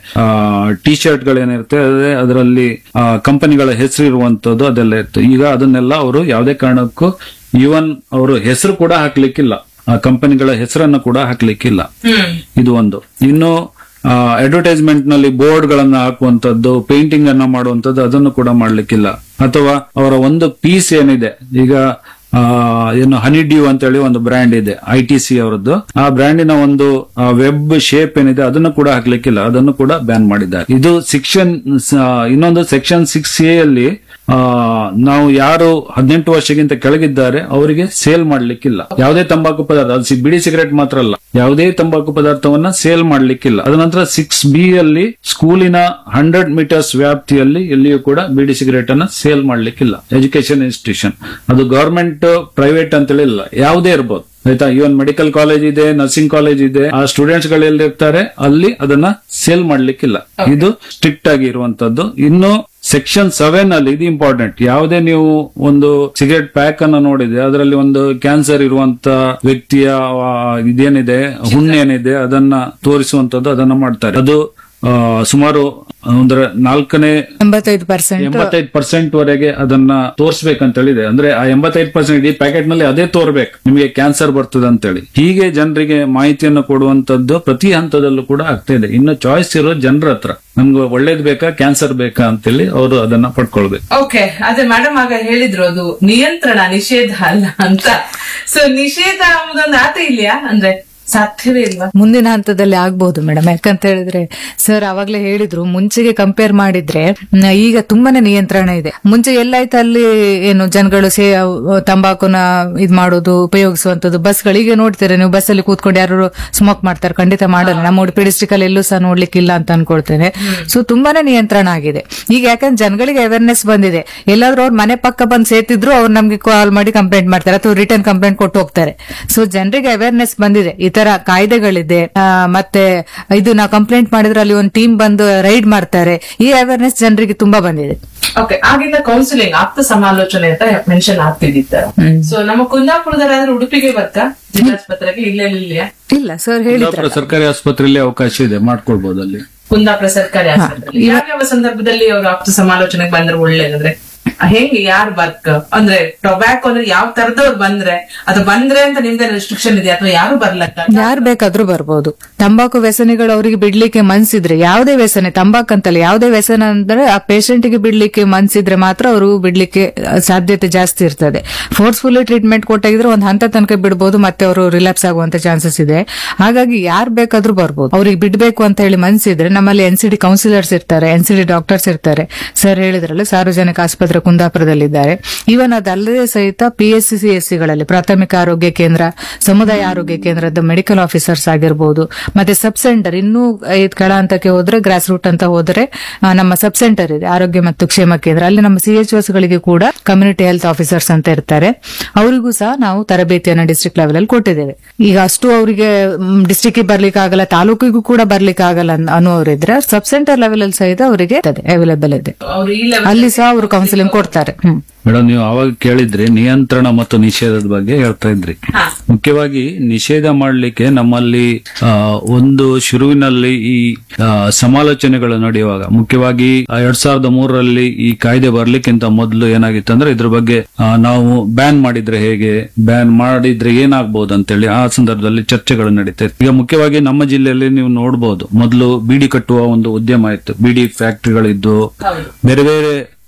ಟಿ ಶರ್ಟ್ ಗಳೇನಿರ್ತದೆ ಅದರಲ್ಲಿ ಕಂಪನಿಗಳ ಹೆಸರು ಇರುವಂತದ್ದು ಅದೆಲ್ಲ ಇತ್ತು ಈಗ ಅದನ್ನೆಲ್ಲ ಅವರು ಯಾವುದೇ ಕಾರಣಕ್ಕೂ ಈವನ್ ಅವರು ಹೆಸರು ಕೂಡ ಹಾಕ್ಲಿಕ್ಕಿಲ್ಲ ಆ ಕಂಪನಿಗಳ ಹೆಸರನ್ನು ಕೂಡ ಹಾಕ್ಲಿಕ್ಕಿಲ್ಲ ಇದು ಒಂದು ಇನ್ನು ಅಡ್ವರ್ಟೈಸ್ಮೆಂಟ್ ನಲ್ಲಿ ಬೋರ್ಡ್ ಗಳನ್ನ ಹಾಕುವಂತದ್ದು ಪೇಂಟಿಂಗ್ ಅನ್ನ ಮಾಡುವಂತದ್ದು ಅದನ್ನು ಕೂಡ ಮಾಡ್ಲಿಕ್ಕಿಲ್ಲ ಅಥವಾ ಅವರ ಒಂದು ಪೀಸ್ ಏನಿದೆ ಈಗ ಆ, ಏನು ಹನಿ ಡ್ಯೂ ಅಂತ ಹೇಳಿ ಒಂದು ಬ್ರ್ಯಾಂಡ್ ಇದೆ ಐ ಟಿ ಸಿ ಅವರದ್ದು ಆ ಬ್ರ್ಯಾಂಡಿನ ಒಂದು ವೆಬ್ ಶೇಪ್ ಏನಿದೆ ಅದನ್ನು ಕೂಡ ಹಾಕ್ಲಿಕ್ಕಿಲ್ಲ ಅದನ್ನು ಕೂಡ ಬ್ಯಾನ್ ಮಾಡಿದ್ದಾರೆ ಇದು ಸೆಕ್ಷನ್ ಇನ್ನೊಂದು ಸೆಕ್ಷನ್ ಸಿಕ್ಸ್ ಎ ಅಲ್ಲಿ ಆ, ನಾವು ಯಾರು ಹದಿನೆಂಟು ವರ್ಷಕ್ಕಿಂತ ಕೆಳಗಿದ್ದಾರೆ ಅವರಿಗೆ ಸೇಲ್ ಮಾಡ್ಲಿಕ್ಕಿಲ್ಲ ಯಾವುದೇ ತಂಬಾಕು ಪದಾರ್ಥ ಅದು ಸಿ- ಬಿಡಿ ಸಿಗರೆಟ್ ಮಾತ್ರ ಅಲ್ಲ ಯಾವುದೇ ತಂಬಾಕು ಪದಾರ್ಥವನ್ನ ಸೇಲ್ ಮಾಡ್ಲಿಕ್ಕಿಲ್ಲ ಅದ ನಂತರ ಸಿಕ್ಸ್ ಬಿ ಅಲ್ಲಿ ಸ್ಕೂಲಿನ ಹಂಡ್ರೆಡ್ ಮೀಟರ್ಸ್ ವ್ಯಾಪ್ತಿಯಲ್ಲಿ ಎಲ್ಲಿಯೂ ಕೂಡ ಬಿಡಿ ಸಿಗರೆಟ್ ಅನ್ನ ಸೇಲ್ ಮಾಡ್ಲಿಕ್ಕಿಲ್ಲ ಎಜುಕೇಶನ್ ಇನ್ಸ್ಟಿಟ್ಯೂಷನ್ ಅದು ಗವರ್ಮೆಂಟ್ ಪ್ರೈವೇಟ್ ಅಂತೇಳಿ ಇಲ್ಲ ಯಾವುದೇ ಇರ್ಬೋದು ಆಯ್ತಾ ಇವನ್ ಮೆಡಿಕಲ್ ಕಾಲೇಜ್ ಇದೆ ನರ್ಸಿಂಗ್ ಕಾಲೇಜ್ ಇದೆ ಆ ಸ್ಟೂಡೆಂಟ್ಸ್ ಗಳು ಇರ್ತಾರೆ ಅಲ್ಲಿ ಅದನ್ನ ಸೇಲ್ ಮಾಡ್ಲಿಕ್ಕಿಲ್ಲ ಇದು ಸ್ಟ್ರಿಕ್ಟ್ ಆಗಿ ಇರುವಂತದ್ದು ಇನ್ನು ಸೆಕ್ಷನ್ ಸೆವೆನ್ ಅಲ್ಲಿ ಇದು ಇಂಪಾರ್ಟೆಂಟ್ ಯಾವುದೇ ನೀವು ಒಂದು ಸಿಗರೆಟ್ ಪ್ಯಾಕ್ ಅನ್ನ ನೋಡಿದ್ರೆ ಅದರಲ್ಲಿ ಒಂದು ಕ್ಯಾನ್ಸರ್ ಇರುವಂತ ವ್ಯಕ್ತಿಯ ಆ, ಇದೇನಿದೆ ಹುಣ್ಣೇನಿದೆ ಅದನ್ನ ತೋರಿಸುವಂತದ್ದು ಅದನ್ನ ಮಾಡ್ತಾರೆ ಅದು ಆ, ಸುಮಾರು ಅಂದ್ರೆ ನಾಲ್ಕನೇ ಎಂಬತ್ತೈದು ಪರ್ಸೆಂಟ್ ಎಂಬತ್ತೈದು ಪರ್ಸೆಂಟ್ ವರೆಗೆ ಅದನ್ನ ತೋರಿಸ್ಬೇಕಂತ ಹೇಳಿದೆ ಅಂದ್ರೆ ಆ ಎಂಬತ್ತೈದು ಪರ್ಸೆಂಟ್ ಇಡೀ ಪ್ಯಾಕೆಟ್ ನಲ್ಲಿ ಅದೇ ತೋರ್ಬೇಕು ನಿಮಗೆ ಕ್ಯಾನ್ಸರ್ ಬರ್ತದೆ ಅಂತೇಳಿ ಹೀಗೆ ಜನರಿಗೆ ಮಾಹಿತಿಯನ್ನು ಕೊಡುವಂತದ್ದು ಪ್ರತಿ ಹಂತದಲ್ಲೂ ಕೂಡ ಆಗ್ತಾ ಇದೆ ಇನ್ನು ಚಾಯ್ಸ್ ಇರೋ ಜನರ ಹತ್ರ ನಮ್ಗೆ ಒಳ್ಳೇದ್ ಬೇಕಾ ಕ್ಯಾನ್ಸರ್ ಬೇಕಾ ಅಂತೇಳಿ ಅವರು ಅದನ್ನ ಪಡ್ಕೊಳ್ಬೇಕು ಓಕೆ ಅದೇ ಮೇಡಮ್ ಆಗ ಹೇಳಿದ್ರು ಅದು ನಿಯಂತ್ರಣ ನಿಷೇಧ ಅಲ್ಲ ಅಂತ ಸೊ ನಿಷೇಧ ಅನ್ನೋದೊಂದು ಆತ ಇಲ್ಯಾ ಅಂದ್ರೆ ಸಾಧ್ಯವೇ ಇಲ್ವಾ ಮುಂದಿನ ಹಂತದಲ್ಲಿ ಆಗ್ಬಹುದು ಮೇಡಮ್ ಯಾಕಂತ ಹೇಳಿದ್ರೆ ಸರ್ ಅವಾಗ್ಲೇ ಹೇಳಿದ್ರು ಮುಂಚೆಗೆ ಕಂಪೇರ್ ಮಾಡಿದ್ರೆ ಮ್, ಈಗ ತುಂಬಾನೇ ನಿಯಂತ್ರಣ ಇದೆ ಮುಂಚೆ ಎಲ್ಲಾಯ್ತು ಅಲ್ಲಿ ಏನು ಜನಗಳು ಸೇ ತಂಬಾಕುನ ಇದ್ ಮಾಡೋದು ಉಪಯೋಗಿಸುವಂತದ್ದು ಬಸ್ಗಳಿಗೆ ನೋಡ್ತೀರಾ ನೀವು ಬಸ್ಸಲ್ಲಿ ಕೂತ್ಕೊಂಡು ಯಾರು ಸ್ಮೋಕ್ ಮಾಡ್ತಾರೆ ಖಂಡಿತ ಮಾಡಲ್ಲ ನಮ್ಮ ಉಡುಪಿ ಡಿಸ್ಟ್ರಿಕ್ಟ್ ಅಲ್ಲಿ ಎಲ್ಲೂ ಸಹ ನೋಡ್ಲಿಕ್ಕಿಲ್ಲ ಅಂತ ಅನ್ಕೊಳ್ತೇನೆ ಸೊ ತುಂಬಾನೇ ನಿಯಂತ್ರಣ ಆಗಿದೆ ಈಗ ಯಾಕಂದ್ರೆ ಜನಗಳಿಗೆ ಅವೇರ್ನೆಸ್ ಬಂದಿದೆ ಎಲ್ಲಾದ್ರೂ ಅವ್ರ ಮನೆ ಪಕ್ಕ ಬಂದು ಸೇತಿದ್ರು ಅವ್ರು ನಮ್ಗೆ ಕಾಲ್ ಮಾಡಿ ಕಂಪ್ಲೇಂಟ್ ಮಾಡ್ತಾರೆ ಅಥವಾ ರಿಟರ್ನ್ ಕಂಪ್ಲೇಂಟ್ ಕೊಟ್ಟು ಹೋಗ್ತಾರೆ ಸೊ ಜನರಿಗೆ ಅವೇರ್ನೆಸ್ ಬಂದಿದೆ ಈ ತರ ಕಾಯ್ದೆಗಳಿದೆ ಆ, ಮತ್ತೆ ಇದು ನಾವು ಕಂಪ್ಲೇಂಟ್ ಮಾಡಿದ್ರೆ ಅಲ್ಲಿ ಒಂದು ಟೀಮ್ ಬಂದು ರೈಡ್ ಮಾಡ್ತಾರೆ ಈ ಅವೇರ್ನೆಸ್ ಜನರಿಗೆ ತುಂಬಾ ಬಂದಿದೆ ಓಕೆ ಆಗಿಂದ ಕೌನ್ಸಿಲಿಂಗ್ ಆಪ್ತ ಸಮಾಲೋಚನೆ ಅಂತ ಮೆನ್ಷನ್ ಆಗ್ತಿದ್ದಿತ್ತ ಸೊ ನಮ್ಮ ಕುಂದಾಪುರದಲ್ಲಾದ್ರೆ ಉಡುಪಿಗೆ ಬರ್ತಾ ಜಿಲ್ಲಾಸ್ಪತ್ರೆಗೆ ಇಲ್ಲೇ ಇಲ್ಲಿಯಾ ಇಲ್ಲ ಸರ್ ಹೇಳಿದ್ರ ಕುಂದಾಪುರ ಸರ್ಕಾರಿ ಆಸ್ಪತ್ರೆಯಲ್ಲಿ ಅವಕಾಶ ಇದೆ ಮಾಡ್ಕೊಳ್ಬಹುದು ಅಲ್ಲಿ ಕುಂದಾಪುರ ಸರ್ಕಾರಿ ಆಸ್ಪತ್ರೆ ಯಾವ್ಯಾವ ಸಂದರ್ಭದಲ್ಲಿ ಅವರು ಆಪ್ತ ಸಮಾಲೋಚನೆಗೆ ಬಂದ್ರೆ ಒಳ್ಳೇದಂದ್ರೆ ಹೆಂಗೆ ಯಾರು ಬರ್ಕ್ ಅಂದ್ರೆ ಟೊಬ್ಯಾಕೋ ಅಂದ್ರೆ ಯಾವ ತರದವ್ರು ಬಂದ್ರೆ ಅದು ಬಂದ್ರೆ ಅಂತ ನಿಮ್ದೆ ರೆಸ್ಟ್ರಿಕ್ಷನ್ ಇದೆ ಅಥವಾ ಯಾರು ಬರ್ಲಕ್ಕ ಯಾರು ಬೇಕಾದ್ರೂ ಬರ್ಬೋದು ತಂಬಾಕು ವ್ಯಸನಿಗಳು ಅವರಿಗೆ ಬಿಡ್ಲಿಕ್ಕೆ ಮನ್ಸಿದ್ರೆ ಯಾವುದೇ ವ್ಯಸನೆ ತಂಬಾಕು ಅಂತಲ್ಲ ಯಾವುದೇ ವ್ಯಸನ ಅಂದ್ರೆ ಆ patient ಗೆ ಬಿಡ್ಲಿಕ್ಕೆ ಮನ್ಸಿದ್ರೆ ಮಾತ್ರ ಅವರು ಬಿಡ್ಲಿಕ್ಕೆ ಆ, ಸಾಧ್ಯತೆ ಜಾಸ್ತಿ ಇರ್ತದೆ ಫೋರ್ಸ್ಫುಲ್ಲಿ ಟ್ರೀಟ್ಮೆಂಟ್ ಕೊಟ್ಟಾಗಿದ್ರೆ ಒಂದು ಹಂತ ತನಕ ಬಿಡ್ಬೋದು ಮತ್ತೆ ಅವರು ರಿಲ್ಯಾಪ್ಸ್ ಆಗುವಂತ ಚಾನ್ಸಸ್ ಇದೆ ಹಾಗಾಗಿ ಯಾರು ಬೇಕಾದ್ರೂ ಬರ್ಬೋದು ಅವ್ರಿಗೆ ಬಿಡ್ಬೇಕು ಅಂತ ಹೇಳಿ ಮನ್ಸಿದ್ರೆ ನಮ್ಮಲ್ಲಿ ಎನ್ ಸಿ ಡಿ ಕೌನ್ಸಿಲರ್ಸ್ ಇರ್ತಾರೆ ಎನ್ ಸಿ ಡಿ ಡಾಕ್ಟರ್ಸ್ ಇರ್ತಾರೆ ಸರ್ ಹೇಳಿದ್ರಲ್ಲ ಸಾರ್ವಜನಿಕ ಆಸ್ಪತ್ರೆ ಕುಂದಾಪುರದಲ್ಲಿದ್ದಾರೆ ಇವನ್ ಅದಲ್ಲದೆ ಸಹಿತ ಪಿ ಎಸ್ ಸಿ ಎಸ್ ಸಿಗಳಲ್ಲಿ ಪ್ರಾಥಮಿಕ ಆರೋಗ್ಯ ಕೇಂದ್ರ ಸಮುದಾಯ ಆರೋಗ್ಯ ಕೇಂದ್ರದ ಮೆಡಿಕಲ್ ಆಫೀಸರ್ಸ್ ಆಗಿರ್ಬೋದು ಮತ್ತೆ ಸಬ್ ಸೆಂಟರ್ ಇನ್ನೂ ಇದ್ ಕೆಳ ಹಂತಕ್ಕೆ ಹೋದ್ರೆ ಗ್ರಾಸ್ ರೂಟ್ ಅಂತ ಹೋದ್ರೆ ಆ, ನಮ್ಮ ಸಬ್ ಸೆಂಟರ್ ಇದೆ ಆರೋಗ್ಯ ಮತ್ತು ಕ್ಷೇಮ ಕೇಂದ್ರ ಅಲ್ಲಿ ನಮ್ಮ ಸಿ ಎಚ್ ಗಳಿಗೆ ಕೂಡ ಕಮ್ಯುನಿಟಿ ಹೆಲ್ತ್ ಆಫೀಸರ್ಸ್ ಅಂತ ಇರ್ತಾರೆ ಅವರಿಗೂ ಸಹ ನಾವು ತರಬೇತಿಯನ್ನ ಡಿಸ್ಟ್ರಿಕ್ಟ್ ಲೆವೆಲ್ ಅಲ್ಲಿ ಕೊಟ್ಟಿದ್ದೇವೆ ಈಗ ಅಷ್ಟು ಅವರಿಗೆ ಡಿಸ್ಟ್ರಿಕ್ಟ್ ಬರ್ಲಿಕ್ಕೆ ಆಗಲ್ಲ ತಾಲೂಕಿಗೂ ಕೂಡ ಬರ್ಲಿಕ್ಕೆ ಆಗಲ್ಲ ಅನ್- ಅನ್ನೋರಿದ್ರೆ ಸಬ್ ಸೆಂಟರ್ ಲೆವೆಲ್ ಅಲ್ಲಿ ಸಹಿತ ಅವರಿಗೆ ಅವೈಲೇಬಲ್ ಇದೆ ಅವ್ರು ಈ level ಅಲ್ಲಿ ಸಹ ಅವರು ಕೌನ್ಸಿಲಿಂಗ್ ಕೊಡ್ತಾರೆ ಹ್ಮ್ ಮೇಡಮ್ ನೀವು ಅವಾಗ ಕೇಳಿದ್ರಿ ನಿಯಂತ್ರಣ ಮತ್ತು ನಿಷೇಧದ ಬಗ್ಗೆ ಹೇಳ್ತಾ ಇದ್ರಿ ಮುಖ್ಯವಾಗಿ ನಿಷೇಧ ಮಾಡಲಿಕ್ಕೆ ನಮ್ಮಲ್ಲಿ ಆ, ಒಂದು ಶುರುವಿನಲ್ಲಿ ಈ ಆ, ಸಮಾಲೋಚನೆಗಳು ನಡೆಯುವಾಗ ಮುಖ್ಯವಾಗಿ ಆ, ಎರಡ್ ಸಾವಿರದ ಮೂರರಲ್ಲಿ ಈ ಕಾಯ್ದೆ ಬರ್ಲಿಕ್ಕಿಂತ ಮೊದಲು ಏನಾಗಿತ್ತು ಅಂದ್ರೆ ಇದ್ರ ಬಗ್ಗೆ ಆ, ನಾವು ಬ್ಯಾನ್ ಮಾಡಿದ್ರೆ ಹೇಗೆ ಬ್ಯಾನ್ ಮಾಡಿದ್ರೆ ಏನಾಗ್ಬಹುದು ಅಂತೇಳಿ ಆ ಸಂದರ್ಭದಲ್ಲಿ ಚರ್ಚೆಗಳು ನಡೀತಾ ಇತ್ತು ಈಗ ಮುಖ್ಯವಾಗಿ ನಮ್ಮ ಜಿಲ್ಲೆಯಲ್ಲಿ ನೀವು ನೋಡಬಹುದು ಮೊದಲು ಬೀಡಿ ಕಟ್ಟುವ ಒಂದು ಉದ್ಯಮ ಇತ್ತು ಬೀಡಿ ಫ್ಯಾಕ್ಟರಿಗಳಿದ್ದು ಬೇರೆ ಬೇರೆ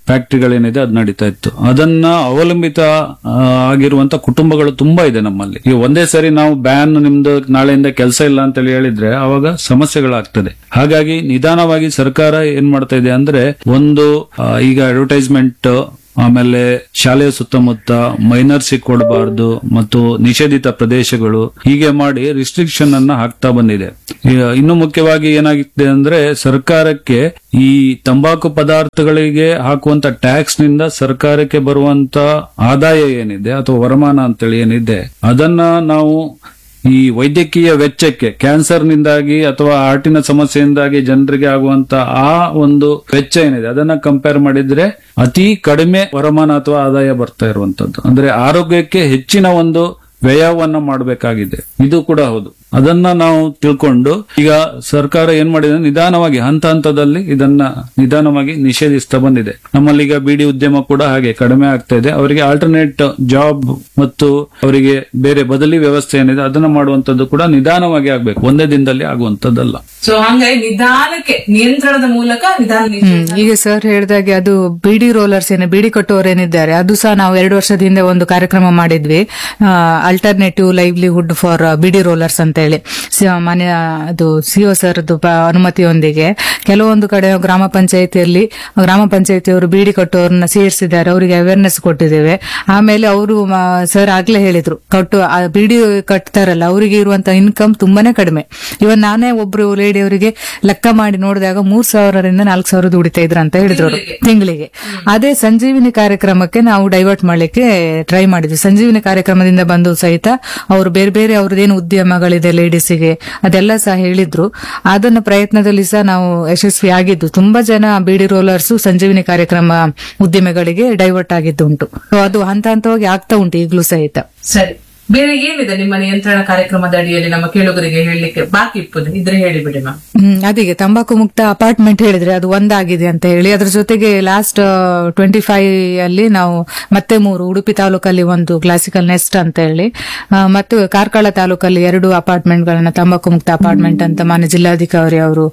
ಫ್ಯಾಕ್ಟರಿಗಳೇನಿದೆ ಅದು ನಡೀತಾ ಇತ್ತು ಅದನ್ನ ಅವಲಂಬಿತ ಆ, ಆಗಿರುವಂತ ಕುಟುಂಬಗಳು ತುಂಬಾ ಇದೆ ನಮ್ಮಲ್ಲಿ ಈಗ ಒಂದೇ ಸರಿ ನಾವು ಬ್ಯಾನ್ ನಿಮ್ದು ನಾಳೆಯಿಂದ ಕೆಲಸ ಇಲ್ಲ ಅಂತೇಳಿ ಹೇಳಿದ್ರೆ ಅವಾಗ ಸಮಸ್ಯೆಗಳಾಗ್ತದೆ ಹಾಗಾಗಿ ನಿಧಾನವಾಗಿ ಸರ್ಕಾರ ಏನ್ ಮಾಡ್ತಾ ಇದೆ ಅಂದ್ರೆ ಒಂದು ಆ, ಈಗ ಅಡ್ವರ್ಟೈಸ್ಮೆಂಟ್ ಆಮೇಲೆ ಶಾಲೆಯ ಸುತ್ತಮುತ್ತ ಮೈನರ್ಸಿಗೆ ಕೊಡಬಾರ್ದು ಮತ್ತು ನಿಷೇಧಿತ ಪ್ರದೇಶಗಳು ಹೀಗೆ ಮಾಡಿ ರಿಸ್ಟ್ರಿಕ್ಷನ್ ಅನ್ನ ಹಾಕ್ತಾ ಬಂದಿದೆ ಈಗ ಇನ್ನು ಮುಖ್ಯವಾಗಿ ಏನಾಗಿದೆ ಅಂದ್ರೆ ಸರ್ಕಾರಕ್ಕೆ ಈ ತಂಬಾಕು ಪದಾರ್ಥಗಳಿಗೆ ಹಾಕುವಂತ ಟ್ಯಾಕ್ಸ್ ನಿಂದ ಸರ್ಕಾರಕ್ಕೆ ಬರುವಂತ ಆದಾಯ ಏನಿದೆ ಅಥವಾ ವರಮಾನ ಅಂತೇಳಿ ಏನಿದೆ ಅದನ್ನ ನಾವು ಈ ವೈದ್ಯಕೀಯ ವೆಚ್ಚಕ್ಕೆ ಕ್ಯಾನ್ಸರ್ ನಿಂದಾಗಿ ಅಥವಾ ಹಾರ್ಟಿನ ಸಮಸ್ಯೆಯಿಂದಾಗಿ ಜನರಿಗೆ ಆಗುವಂತ ಆ ಒಂದು ವೆಚ್ಚ ಏನಿದೆ ಅದನ್ನ ಕಂಪೇರ್ ಮಾಡಿದ್ರೆ ಅತಿ ಕಡಿಮೆ ವರಮಾನ ಅಥವಾ ಆದಾಯ ಬರ್ತಾ ಇರುವಂತದ್ದು ಅಂದ್ರೆ ಆರೋಗ್ಯಕ್ಕೆ ಹೆಚ್ಚಿನ ಒಂದು ವ್ಯಯವನ್ನ ಮಾಡಬೇಕಾಗಿದೆ ಇದು ಕೂಡ ಹೌದು ಅದನ್ನ ನಾವು ತಿಳ್ಕೊಂಡು ಈಗ ಸರ್ಕಾರ ಏನ್ ಮಾಡಿದೆ ನಿಧಾನವಾಗಿ ಹಂತ ಹಂತದಲ್ಲಿ ಇದನ್ನ ನಿಧಾನವಾಗಿ ನಿಷೇಧಿಸ್ತಾ ಬಂದಿದೆ ನಮ್ಮಲ್ಲಿ ಈಗ ಬಿಡಿ ಉದ್ಯಮ ಕೂಡ ಹಾಗೆ ಕಡಿಮೆ ಆಗ್ತಾ ಇದೆ ಅವರಿಗೆ ಆಲ್ಟರ್ನೇಟ್ ಜಾಬ್ ಮತ್ತು ಅವರಿಗೆ ಬೇರೆ ಬದಲಿ ವ್ಯವಸ್ಥೆ ಏನಿದೆ ಅದನ್ನ ಮಾಡುವಂತದ್ದು ಕೂಡ ನಿಧಾನವಾಗಿ ಆಗ್ಬೇಕು ಒಂದೇ ದಿನದಲ್ಲಿ ಆಗುವಂತದ್ದಲ್ಲ ಸೊ ಹಂಗಾಗಿ ನಿಧಾನಕ್ಕೆ ನಿಯಂತ್ರಣದ ಮೂಲಕ ನಿಧಾನ ನಿಷೇಧ. ಹ್ಮ್. ಈಗ ಸರ್ ಹೇಳಿದಾಗೆ ಅದು ಬಿಡಿ ರೋಲರ್ಸ್ ಏನೇ ಬಿಡಿ ಕಟ್ಟುವವರು ಏನಿದ್ದಾರೆ ಅದು ಸಹ ನಾವು ಎರಡು ವರ್ಷದ ಹಿಂದೆ ಒಂದು ಕಾರ್ಯಕ್ರಮ ಮಾಡಿದ್ವಿ alternative livelihood for beedi rollers ಅಂತ ಹೇಳಿ ಸ- ಮನೆ ಅದು ಸಿಒ ಸರ್ ಅನುಮತಿಯೊಂದಿಗೆ ಕೆಲವೊಂದು ಕಡೆ ಗ್ರಾಮ ಪಂಚಾಯಿತಿಯಲ್ಲಿ ಗ್ರಾಮ ಪಂಚಾಯಿತಿಯವರು ಬೀಡಿ ಕಟ್ಟುವವರನ್ನ ಸೇರಿಸಿದ್ದಾರೆ ಅವರಿಗೆ ಅವೇರ್ನೆಸ್ ಕೊಟ್ಟಿದ್ದೇವೆ ಆಮೇಲೆ ಅವರು ಸರ್ ಆಗ್ಲೇ ಹೇಳಿದ್ರು ಕಟ್ಟು ಆ ಬೀಡಿ ಕಟ್ತಾರಲ್ಲ ಅವರಿಗೆ ಇರುವಂತ ಇನ್ಕಮ್ ತುಂಬಾನೇ ಕಡಿಮೆ ಇವನ್ ನಾನೇ ಒಬ್ರು ಲೇಡಿ ಅವರಿಗೆ ಲೆಕ್ಕ ಮಾಡಿ ನೋಡಿದಾಗ ಮೂರ್ ಸಾವಿರದಿಂದ ನಾಲ್ಕು ಸಾವಿರ ದುಡಿತಾ ಇದ್ರು ಅಂತ ಹೇಳಿದ್ರು ಅವರು ತಿಂಗಳಿಗೆ ಅದೇ ಸಂಜೀವಿನಿ ಕಾರ್ಯಕ್ರಮಕ್ಕೆ ನಾವು ಡೈವರ್ಟ್ ಮಾಡ್ಲಿಕ್ಕೆ ಟ್ರೈ ಮಾಡಿದ್ವಿ ಸಂಜೀವಿನಿ ಕಾರ್ಯಕ್ರಮದಿಂದ ಬಂದು ಸಹಿತ ಅವರು ಬೇರೆ ಬೇರೆ ಅವ್ರದ್ದೇನು ಉದ್ಯಮಗಳಿದೆ ಲೇಡೀಸಿಗೆ ಅದೆಲ್ಲ ಸಹ ಹೇಳಿದ್ರು ಅದನ್ನ ಪ್ರಯತ್ನದಲ್ಲಿ ಸಹ ನಾವು ಯಶಸ್ವಿ ಆಗಿದ್ದು ತುಂಬಾ ಜನ ಬಿಡಿ ರೋಲರ್ಸ್ ಸಂಜೀವಿನಿ ಕಾರ್ಯಕ್ರಮ ಉದ್ಯಮಿಗಳಿಗೆ ಡೈವರ್ಟ್ ಆಗಿದ್ದು ಉಂಟು So ಅದು ಹಂತ ಹಂತವಾಗಿ ಆಗ್ತಾ ಉಂಟು ಈಗಲೂ ಸಹಿತ ಸರಿ ಬೇರೆ ಏನಿದೆ ನಿಮ್ಮ ನಿಯಂತ್ರಣ ಕಾರ್ಯಕ್ರಮದ ಅಡಿಯಲ್ಲಿ ನಮ್ಮ ಕೇಳುಗರಿಗೆ ಹೇಳಲಿಕ್ಕೆ ಬಾಕಿ ಇಪ್ಪದು ಇದ್ರೆ ಹೇಳಿಬಿಡಿ ಮ್ಯಾಮ್ ಹ್ಮ್ ಅದೀಗ ತಂಬಾಕು ಮುಕ್ತ ಅಪಾರ್ಟ್ಮೆಂಟ್ ಹೇಳಿದ್ರೆ ಅದು ಒಂದಾಗಿದೆ ಅಂತ ಹೇಳಿ ಅದ್ರ ಜೊತೆಗೆ ಲಾಸ್ಟ್ ಟ್ವೆಂಟಿ ಫೈವ್ ಅಲ್ಲಿ ನಾವು ಮತ್ತೆ ಮೂರು ಉಡುಪಿ ತಾಲೂಕಲ್ಲಿ ಒಂದು ಕ್ಲಾಸಿಕಲ್ ನೆಸ್ಟ್ ಅಂತ ಹೇಳಿ ಆ, ಮತ್ತು ಕಾರ್ಕಳ ತಾಲೂಕಲ್ಲಿ ಎರಡು ಅಪಾರ್ಟ್ಮೆಂಟ್ ಗಳನ್ನ ತಂಬಾಕು ಮುಕ್ತ ಅಪಾರ್ಟ್ಮೆಂಟ್ ಅಂತ ಮಾನ್ಯ ಜಿಲ್ಲಾಧಿಕಾರಿ ಅವರು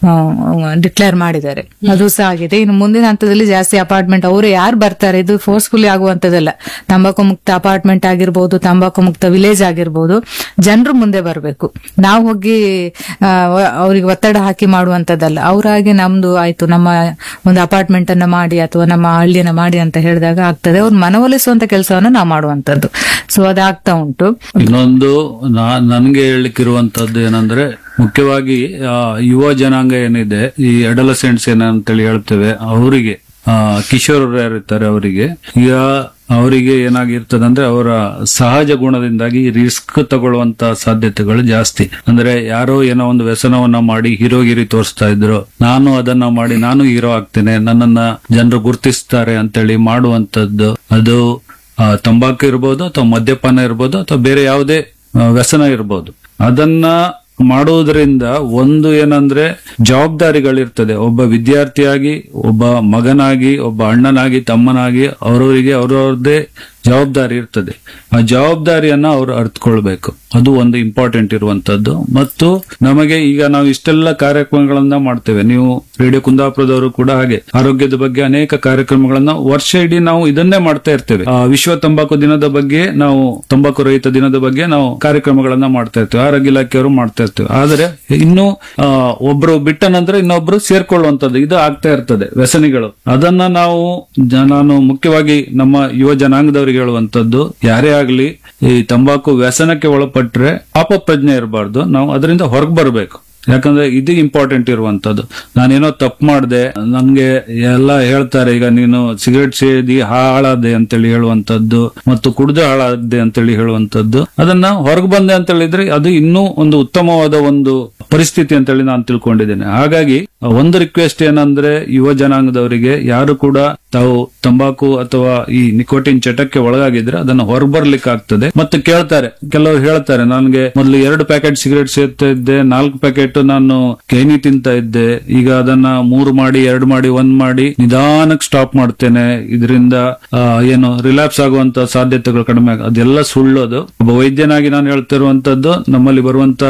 ಡಿಕ್ಲೇರ್ ಮಾಡಿದ್ದಾರೆ ಅದು ಸಹ ಆಗಿದೆ ಇನ್ನು ಮುಂದಿನ ಹಂತದಲ್ಲಿ ಜಾಸ್ತಿ ಅಪಾರ್ಟ್ಮೆಂಟ್ ಅವರು ಯಾರು ಬರ್ತಾರೆ ಇದು ಫೋರ್ಸ್ಫುಲಿ ಆಗುವಂತದಲ್ಲ ತಂಬಾಕು ಮುಕ್ತ ಅಪಾರ್ಟ್ಮೆಂಟ್ ಆಗಿರ್ಬೋದು ತಂಬಾಕು ಮುಕ್ತ ವಿಲೇಜ್ ಆಗಿರ್ಬೋದು ಜನರು ಮುಂದೆ ಬರಬೇಕು ನಾವು ಹೋಗಿ ಆ, ವ- ಅವ್ರಿಗೆ ಒತ್ತಡ ಹಾಕಿ ಮಾಡುವಂತದ್ದಲ್ಲ ಅವರಾಗಿ ನಮ್ದು ಆಯ್ತು ನಮ್ಮ ಒಂದು ಅಪಾರ್ಟ್ಮೆಂಟ್ ಅನ್ನ ಮಾಡಿ ಅಥವಾ ನಮ್ಮ ಹಳ್ಳಿಯನ್ನ ಮಾಡಿ ಅಂತ ಹೇಳಿದಾಗ ಆಗ್ತದೆ ಅವ್ರು ಮನವೊಲಿಸುವಂತ ಕೆಲಸವನ್ನು ನಾವು ಮಾಡುವಂತದ್ದು ಸೊ ಅದಾಗ್ತಾ ಉಂಟು ಇನ್ನೊಂದು ನಾ- ನನ್ಗೆ ಹೇಳಲಿಕ್ಕಿರುವಂತದ್ದು ಏನಂದ್ರೆ ಮುಖ್ಯವಾಗಿ ಆ, ಯುವ ಜನಾಂಗ ಏನಿದೆ ಈ ಅಡಲಸೆಂಟ್ಸ್ ಏನಂತೇಳಿ ಹೇಳ್ತೇವೆ ಅವರಿಗೆ ಕಿಶೋರರು ಯಾರಿರ್ತಾರೆ ಅವರಿಗೆ ಈಗ ಅವರಿಗೆ ಏನಾಗಿರ್ತದೆ ಅಂದ್ರೆ ಅವರ ಸಹಜ ಗುಣದಿಂದಾಗಿ ರಿಸ್ಕ್ ತಗೊಳ್ಳುವಂತ ಸಾಧ್ಯತೆಗಳು ಜಾಸ್ತಿ ಅಂದ್ರೆ ಯಾರೋ ಏನೋ ಒಂದು ವ್ಯಸನವನ್ನ ಮಾಡಿ ಹೀರೋಗಿರಿ ತೋರಿಸ್ತಾ ಇದ್ರು ನಾನು ಅದನ್ನ ಮಾಡಿ ನಾನು ಹೀರೋ ಆಗ್ತೇನೆ ನನ್ನನ್ನ ಜನರು ಗುರ್ತಿಸ್ತಾರೆ ಅಂತೇಳಿ ಮಾಡುವಂತದ್ದು ಅದು ಆ, ತಂಬಾಕು ಇರ್ಬೋದು ಅಥವಾ ಮದ್ಯಪಾನ ಇರ್ಬೋದು ಅಥವಾ ಬೇರೆ ಯಾವುದೇ ಆ, ವ್ಯಸನ ಇರ್ಬೋದು ಅದನ್ನ ಮಾಡುವುದರಿಂದ ಒಂದು ಏನಂದ್ರೆ ಜವಾಬ್ದಾರಿಗಳಿರ್ತದೆ ಒಬ್ಬ ವಿದ್ಯಾರ್ಥಿಯಾಗಿ ಒಬ್ಬ ಮಗನಾಗಿ ಒಬ್ಬ ಅಣ್ಣನಾಗಿ ತಮ್ಮನಾಗಿ ಅವರವರಿಗೆ ಅವರವ್ರದ್ದೇ ಜವಾಬ್ದಾರಿ ಇರ್ತದೆ ಆ ಜವಾಬ್ದಾರಿಯನ್ನ ಅವರು ಅರ್ಥಕೊಳ್ಬೇಕು ಅದು ಒಂದು ಇಂಪಾರ್ಟೆಂಟ್ ಇರುವಂತದ್ದು ಮತ್ತು ನಮಗೆ ಈಗ ನಾವು ಇಷ್ಟೆಲ್ಲ ಕಾರ್ಯಕ್ರಮಗಳನ್ನ ಮಾಡ್ತೇವೆ ನೀವು ರೇಡಿಯೋ ಕುಂದಾಪುರದವರು ಕೂಡ ಹಾಗೆ ಆರೋಗ್ಯದ ಬಗ್ಗೆ ಅನೇಕ ಕಾರ್ಯಕ್ರಮಗಳನ್ನ ವರ್ಷ ಇಡೀ ನಾವು ಇದನ್ನೇ ಮಾಡ್ತಾ ಇರ್ತೇವೆ ಆ, ವಿಶ್ವ ತಂಬಾಕು ದಿನದ ಬಗ್ಗೆ ನಾವು ತಂಬಾಕು ರಹಿತ ದಿನದ ಬಗ್ಗೆ ನಾವು ಕಾರ್ಯಕ್ರಮಗಳನ್ನ ಮಾಡ್ತಾ ಇರ್ತೇವೆ ಆರೋಗ್ಯ ಇಲಾಖೆಯವರು ಮಾಡ್ತಾ ಇರ್ತೇವೆ ಆದರೆ ಇನ್ನು ಆ, ಒಬ್ರು ಬಿಟ್ಟ ನಂತರ ಇನ್ನೊಬ್ರು ಸೇರ್ಕೊಳ್ಳುವಂತದ್ದು ಇದು ಆಗ್ತಾ ಇರ್ತದೆ ವ್ಯಸನಿಗಳು ಅದನ್ನ ನಾವು ಜ- ನಾನು ಮುಖ್ಯವಾಗಿ ನಮ್ಮ ಯುವ ಜನಾಂಗದವರಿಗೆ ಹೇಳುವಂತದ್ದು ಯಾರೇ ಆಗ್ಲಿ ಈ ತಂಬಾಕು ವ್ಯಸನಕ್ಕೆ ಒಳಪಟ್ರೆ ಪಾಪ ಪ್ರಜ್ಞೆ ಇರಬಾರ್ದು ನಾವು ಅದರಿಂದ ಹೊರಗೆ ಬರಬೇಕು ಯಾಕಂದ್ರೆ ಇದು ಇಂಪಾರ್ಟೆಂಟ್ ಇರುವಂತದ್ದು ನಾನೇನೋ ತಪ್ಪು ಮಾಡಿದೆ ನನ್ಗೆ ಎಲ್ಲ ಹೇಳ್ತಾರೆ ಈಗ ನೀನು ಸಿಗರೆಟ್ ಸೇದಿ ಹಾಳಾದೆ ಅಂತೇಳಿ ಹೇಳುವಂತದ್ದು ಮತ್ತು ಕುಡ್ದು ಹಾಳಾದೆ ಅಂತೇಳಿ ಹೇಳುವಂತದ್ದು ಅದನ್ನ ಹೊರಗೆ ಬಂದೆ ಅಂತ ಹೇಳಿದ್ರೆ ಅದು ಇನ್ನೂ ಒಂದು ಉತ್ತಮವಾದ ಒಂದು ಪರಿಸ್ಥಿತಿ ಅಂತೇಳಿ ನಾನು ತಿಳ್ಕೊಂಡಿದ್ದೇನೆ ಹಾಗಾಗಿ ಒಂದು ರಿಕ್ವೆಸ್ಟ್ ಏನಂದ್ರೆ ಯುವ ಜನಾಂಗದವರಿಗೆ ಯಾರು ಕೂಡ ತಾವು ತಂಬಾಕು ಅಥವಾ ಈ ನಿಕೋಟಿನ್ ಚಟಕ್ಕೆ ಒಳಗಾಗಿದ್ರೆ ಅದನ್ನ ಹೊರಬರ್ಲಿಕ್ಕೆ ಆಗ್ತದೆ ಮತ್ತು ಕೇಳ್ತಾರೆ ಕೆಲವರು ಹೇಳ್ತಾರೆ ನನಗೆ ಮೊದಲು ಎರಡು ಪ್ಯಾಕೆಟ್ ಸಿಗರೆಟ್ ಸೇರ್ತಾ ಇದ್ದೆ ನಾಲ್ಕು ಪ್ಯಾಕೆಟ್ ನಾನು ಕೈನಿ ತಿಂತ ಇದ್ದೆ ಈಗ ಅದನ್ನ ಮೂರು ಮಾಡಿ ಎರಡು ಮಾಡಿ ಒಂದ್ ಮಾಡಿ ನಿಧಾನಕ್ಕೆ ಸ್ಟಾಪ್ ಮಾಡ್ತೇನೆ ಇದರಿಂದ ಆ, ಏನು ರಿಲ್ಯಾಪ್ಸ್ ಆಗುವಂತ ಸಾಧ್ಯತೆಗಳು ಕಡಿಮೆ ಆಗ ಅದೆಲ್ಲ ಸುಳ್ಳೋದು ಒಬ್ಬ ವೈದ್ಯನಾಗಿ ನಾನು ಹೇಳ್ತಿರುವಂತದ್ದು ನಮ್ಮಲ್ಲಿ ಬರುವಂತ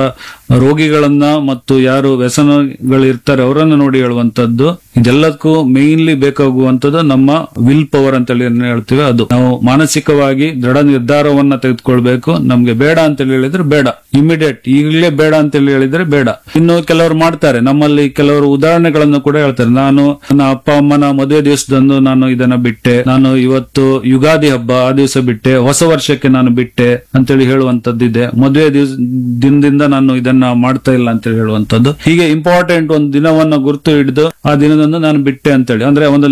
ರೋಗಿಗಳನ್ನ ಮತ್ತು ಯಾರು ವ್ಯಸನಗಳಿರ್ತಾರೆ ಅವರನ್ನ ನೋಡಿ ಹೇಳುವಂತದ್ದು ಇದೆಲ್ಲದಕ್ಕೂ ಮೇನ್ಲಿ ಬೇಕಾಗುವಂತದ್ದು ನಮ್ಮ ವಿಲ್ ಪವರ್ ಅಂತ ಹೇಳಿ ಏನ್ ಹೇಳ್ತೀವಿ ಅದು ನಾವು ಮಾನಸಿಕವಾಗಿ ದೃಢ ನಿರ್ಧಾರವನ್ನ ತೆಗೆದುಕೊಳ್ಬೇಕು ನಮ್ಗೆ ಬೇಡ ಅಂತ ಹೇಳಿ ಹೇಳಿದ್ರೆ ಬೇಡ ಇಮಿಡಿಯೇಟ್ ಈಗಲೇ ಬೇಡ ಅಂತ ಹೇಳಿ ಹೇಳಿದ್ರೆ ಬೇಡ ಇನ್ನು ಕೆಲವರು ಮಾಡ್ತಾರೆ ನಮ್ಮಲ್ಲಿ ಕೆಲವರು ಉದಾಹರಣೆಗಳನ್ನು ಕೂಡ ಹೇಳ್ತಾರೆ ನಾನು ನನ್ನ ಅಪ್ಪ ಅಮ್ಮನ ಮದುವೆ ದಿವಸದಂದು ನಾನು ಇದನ್ನ ಬಿಟ್ಟೆ ನಾನು ಇವತ್ತು ಯುಗಾದಿ ಹಬ್ಬ ಆ ದಿವಸ ಬಿಟ್ಟೆ ಹೊಸ ವರ್ಷಕ್ಕೆ ನಾನು ಬಿಟ್ಟೆ ಅಂತೇಳಿ ಹೇಳುವಂತದ್ದಿದೆ ಮದುವೆ ದಿವಸ ದಿನದಿಂದ ನಾನು ಇದನ್ನ ಮಾಡ್ತಾ ಇಲ್ಲ ಅಂತೇಳಿ ಹೇಳುವಂತದ್ದು ಹೀಗೆ ಇಂಪಾರ್ಟೆಂಟ್ ಒಂದು ದಿನವನ್ನ ಗುರುತು ಹಿಡಿದು ಆ ದಿನದಂದು ನಾನು ಬಿಟ್ಟೆ ಅಂತೇಳಿ ಅಂದ್ರೆ ಒಂದು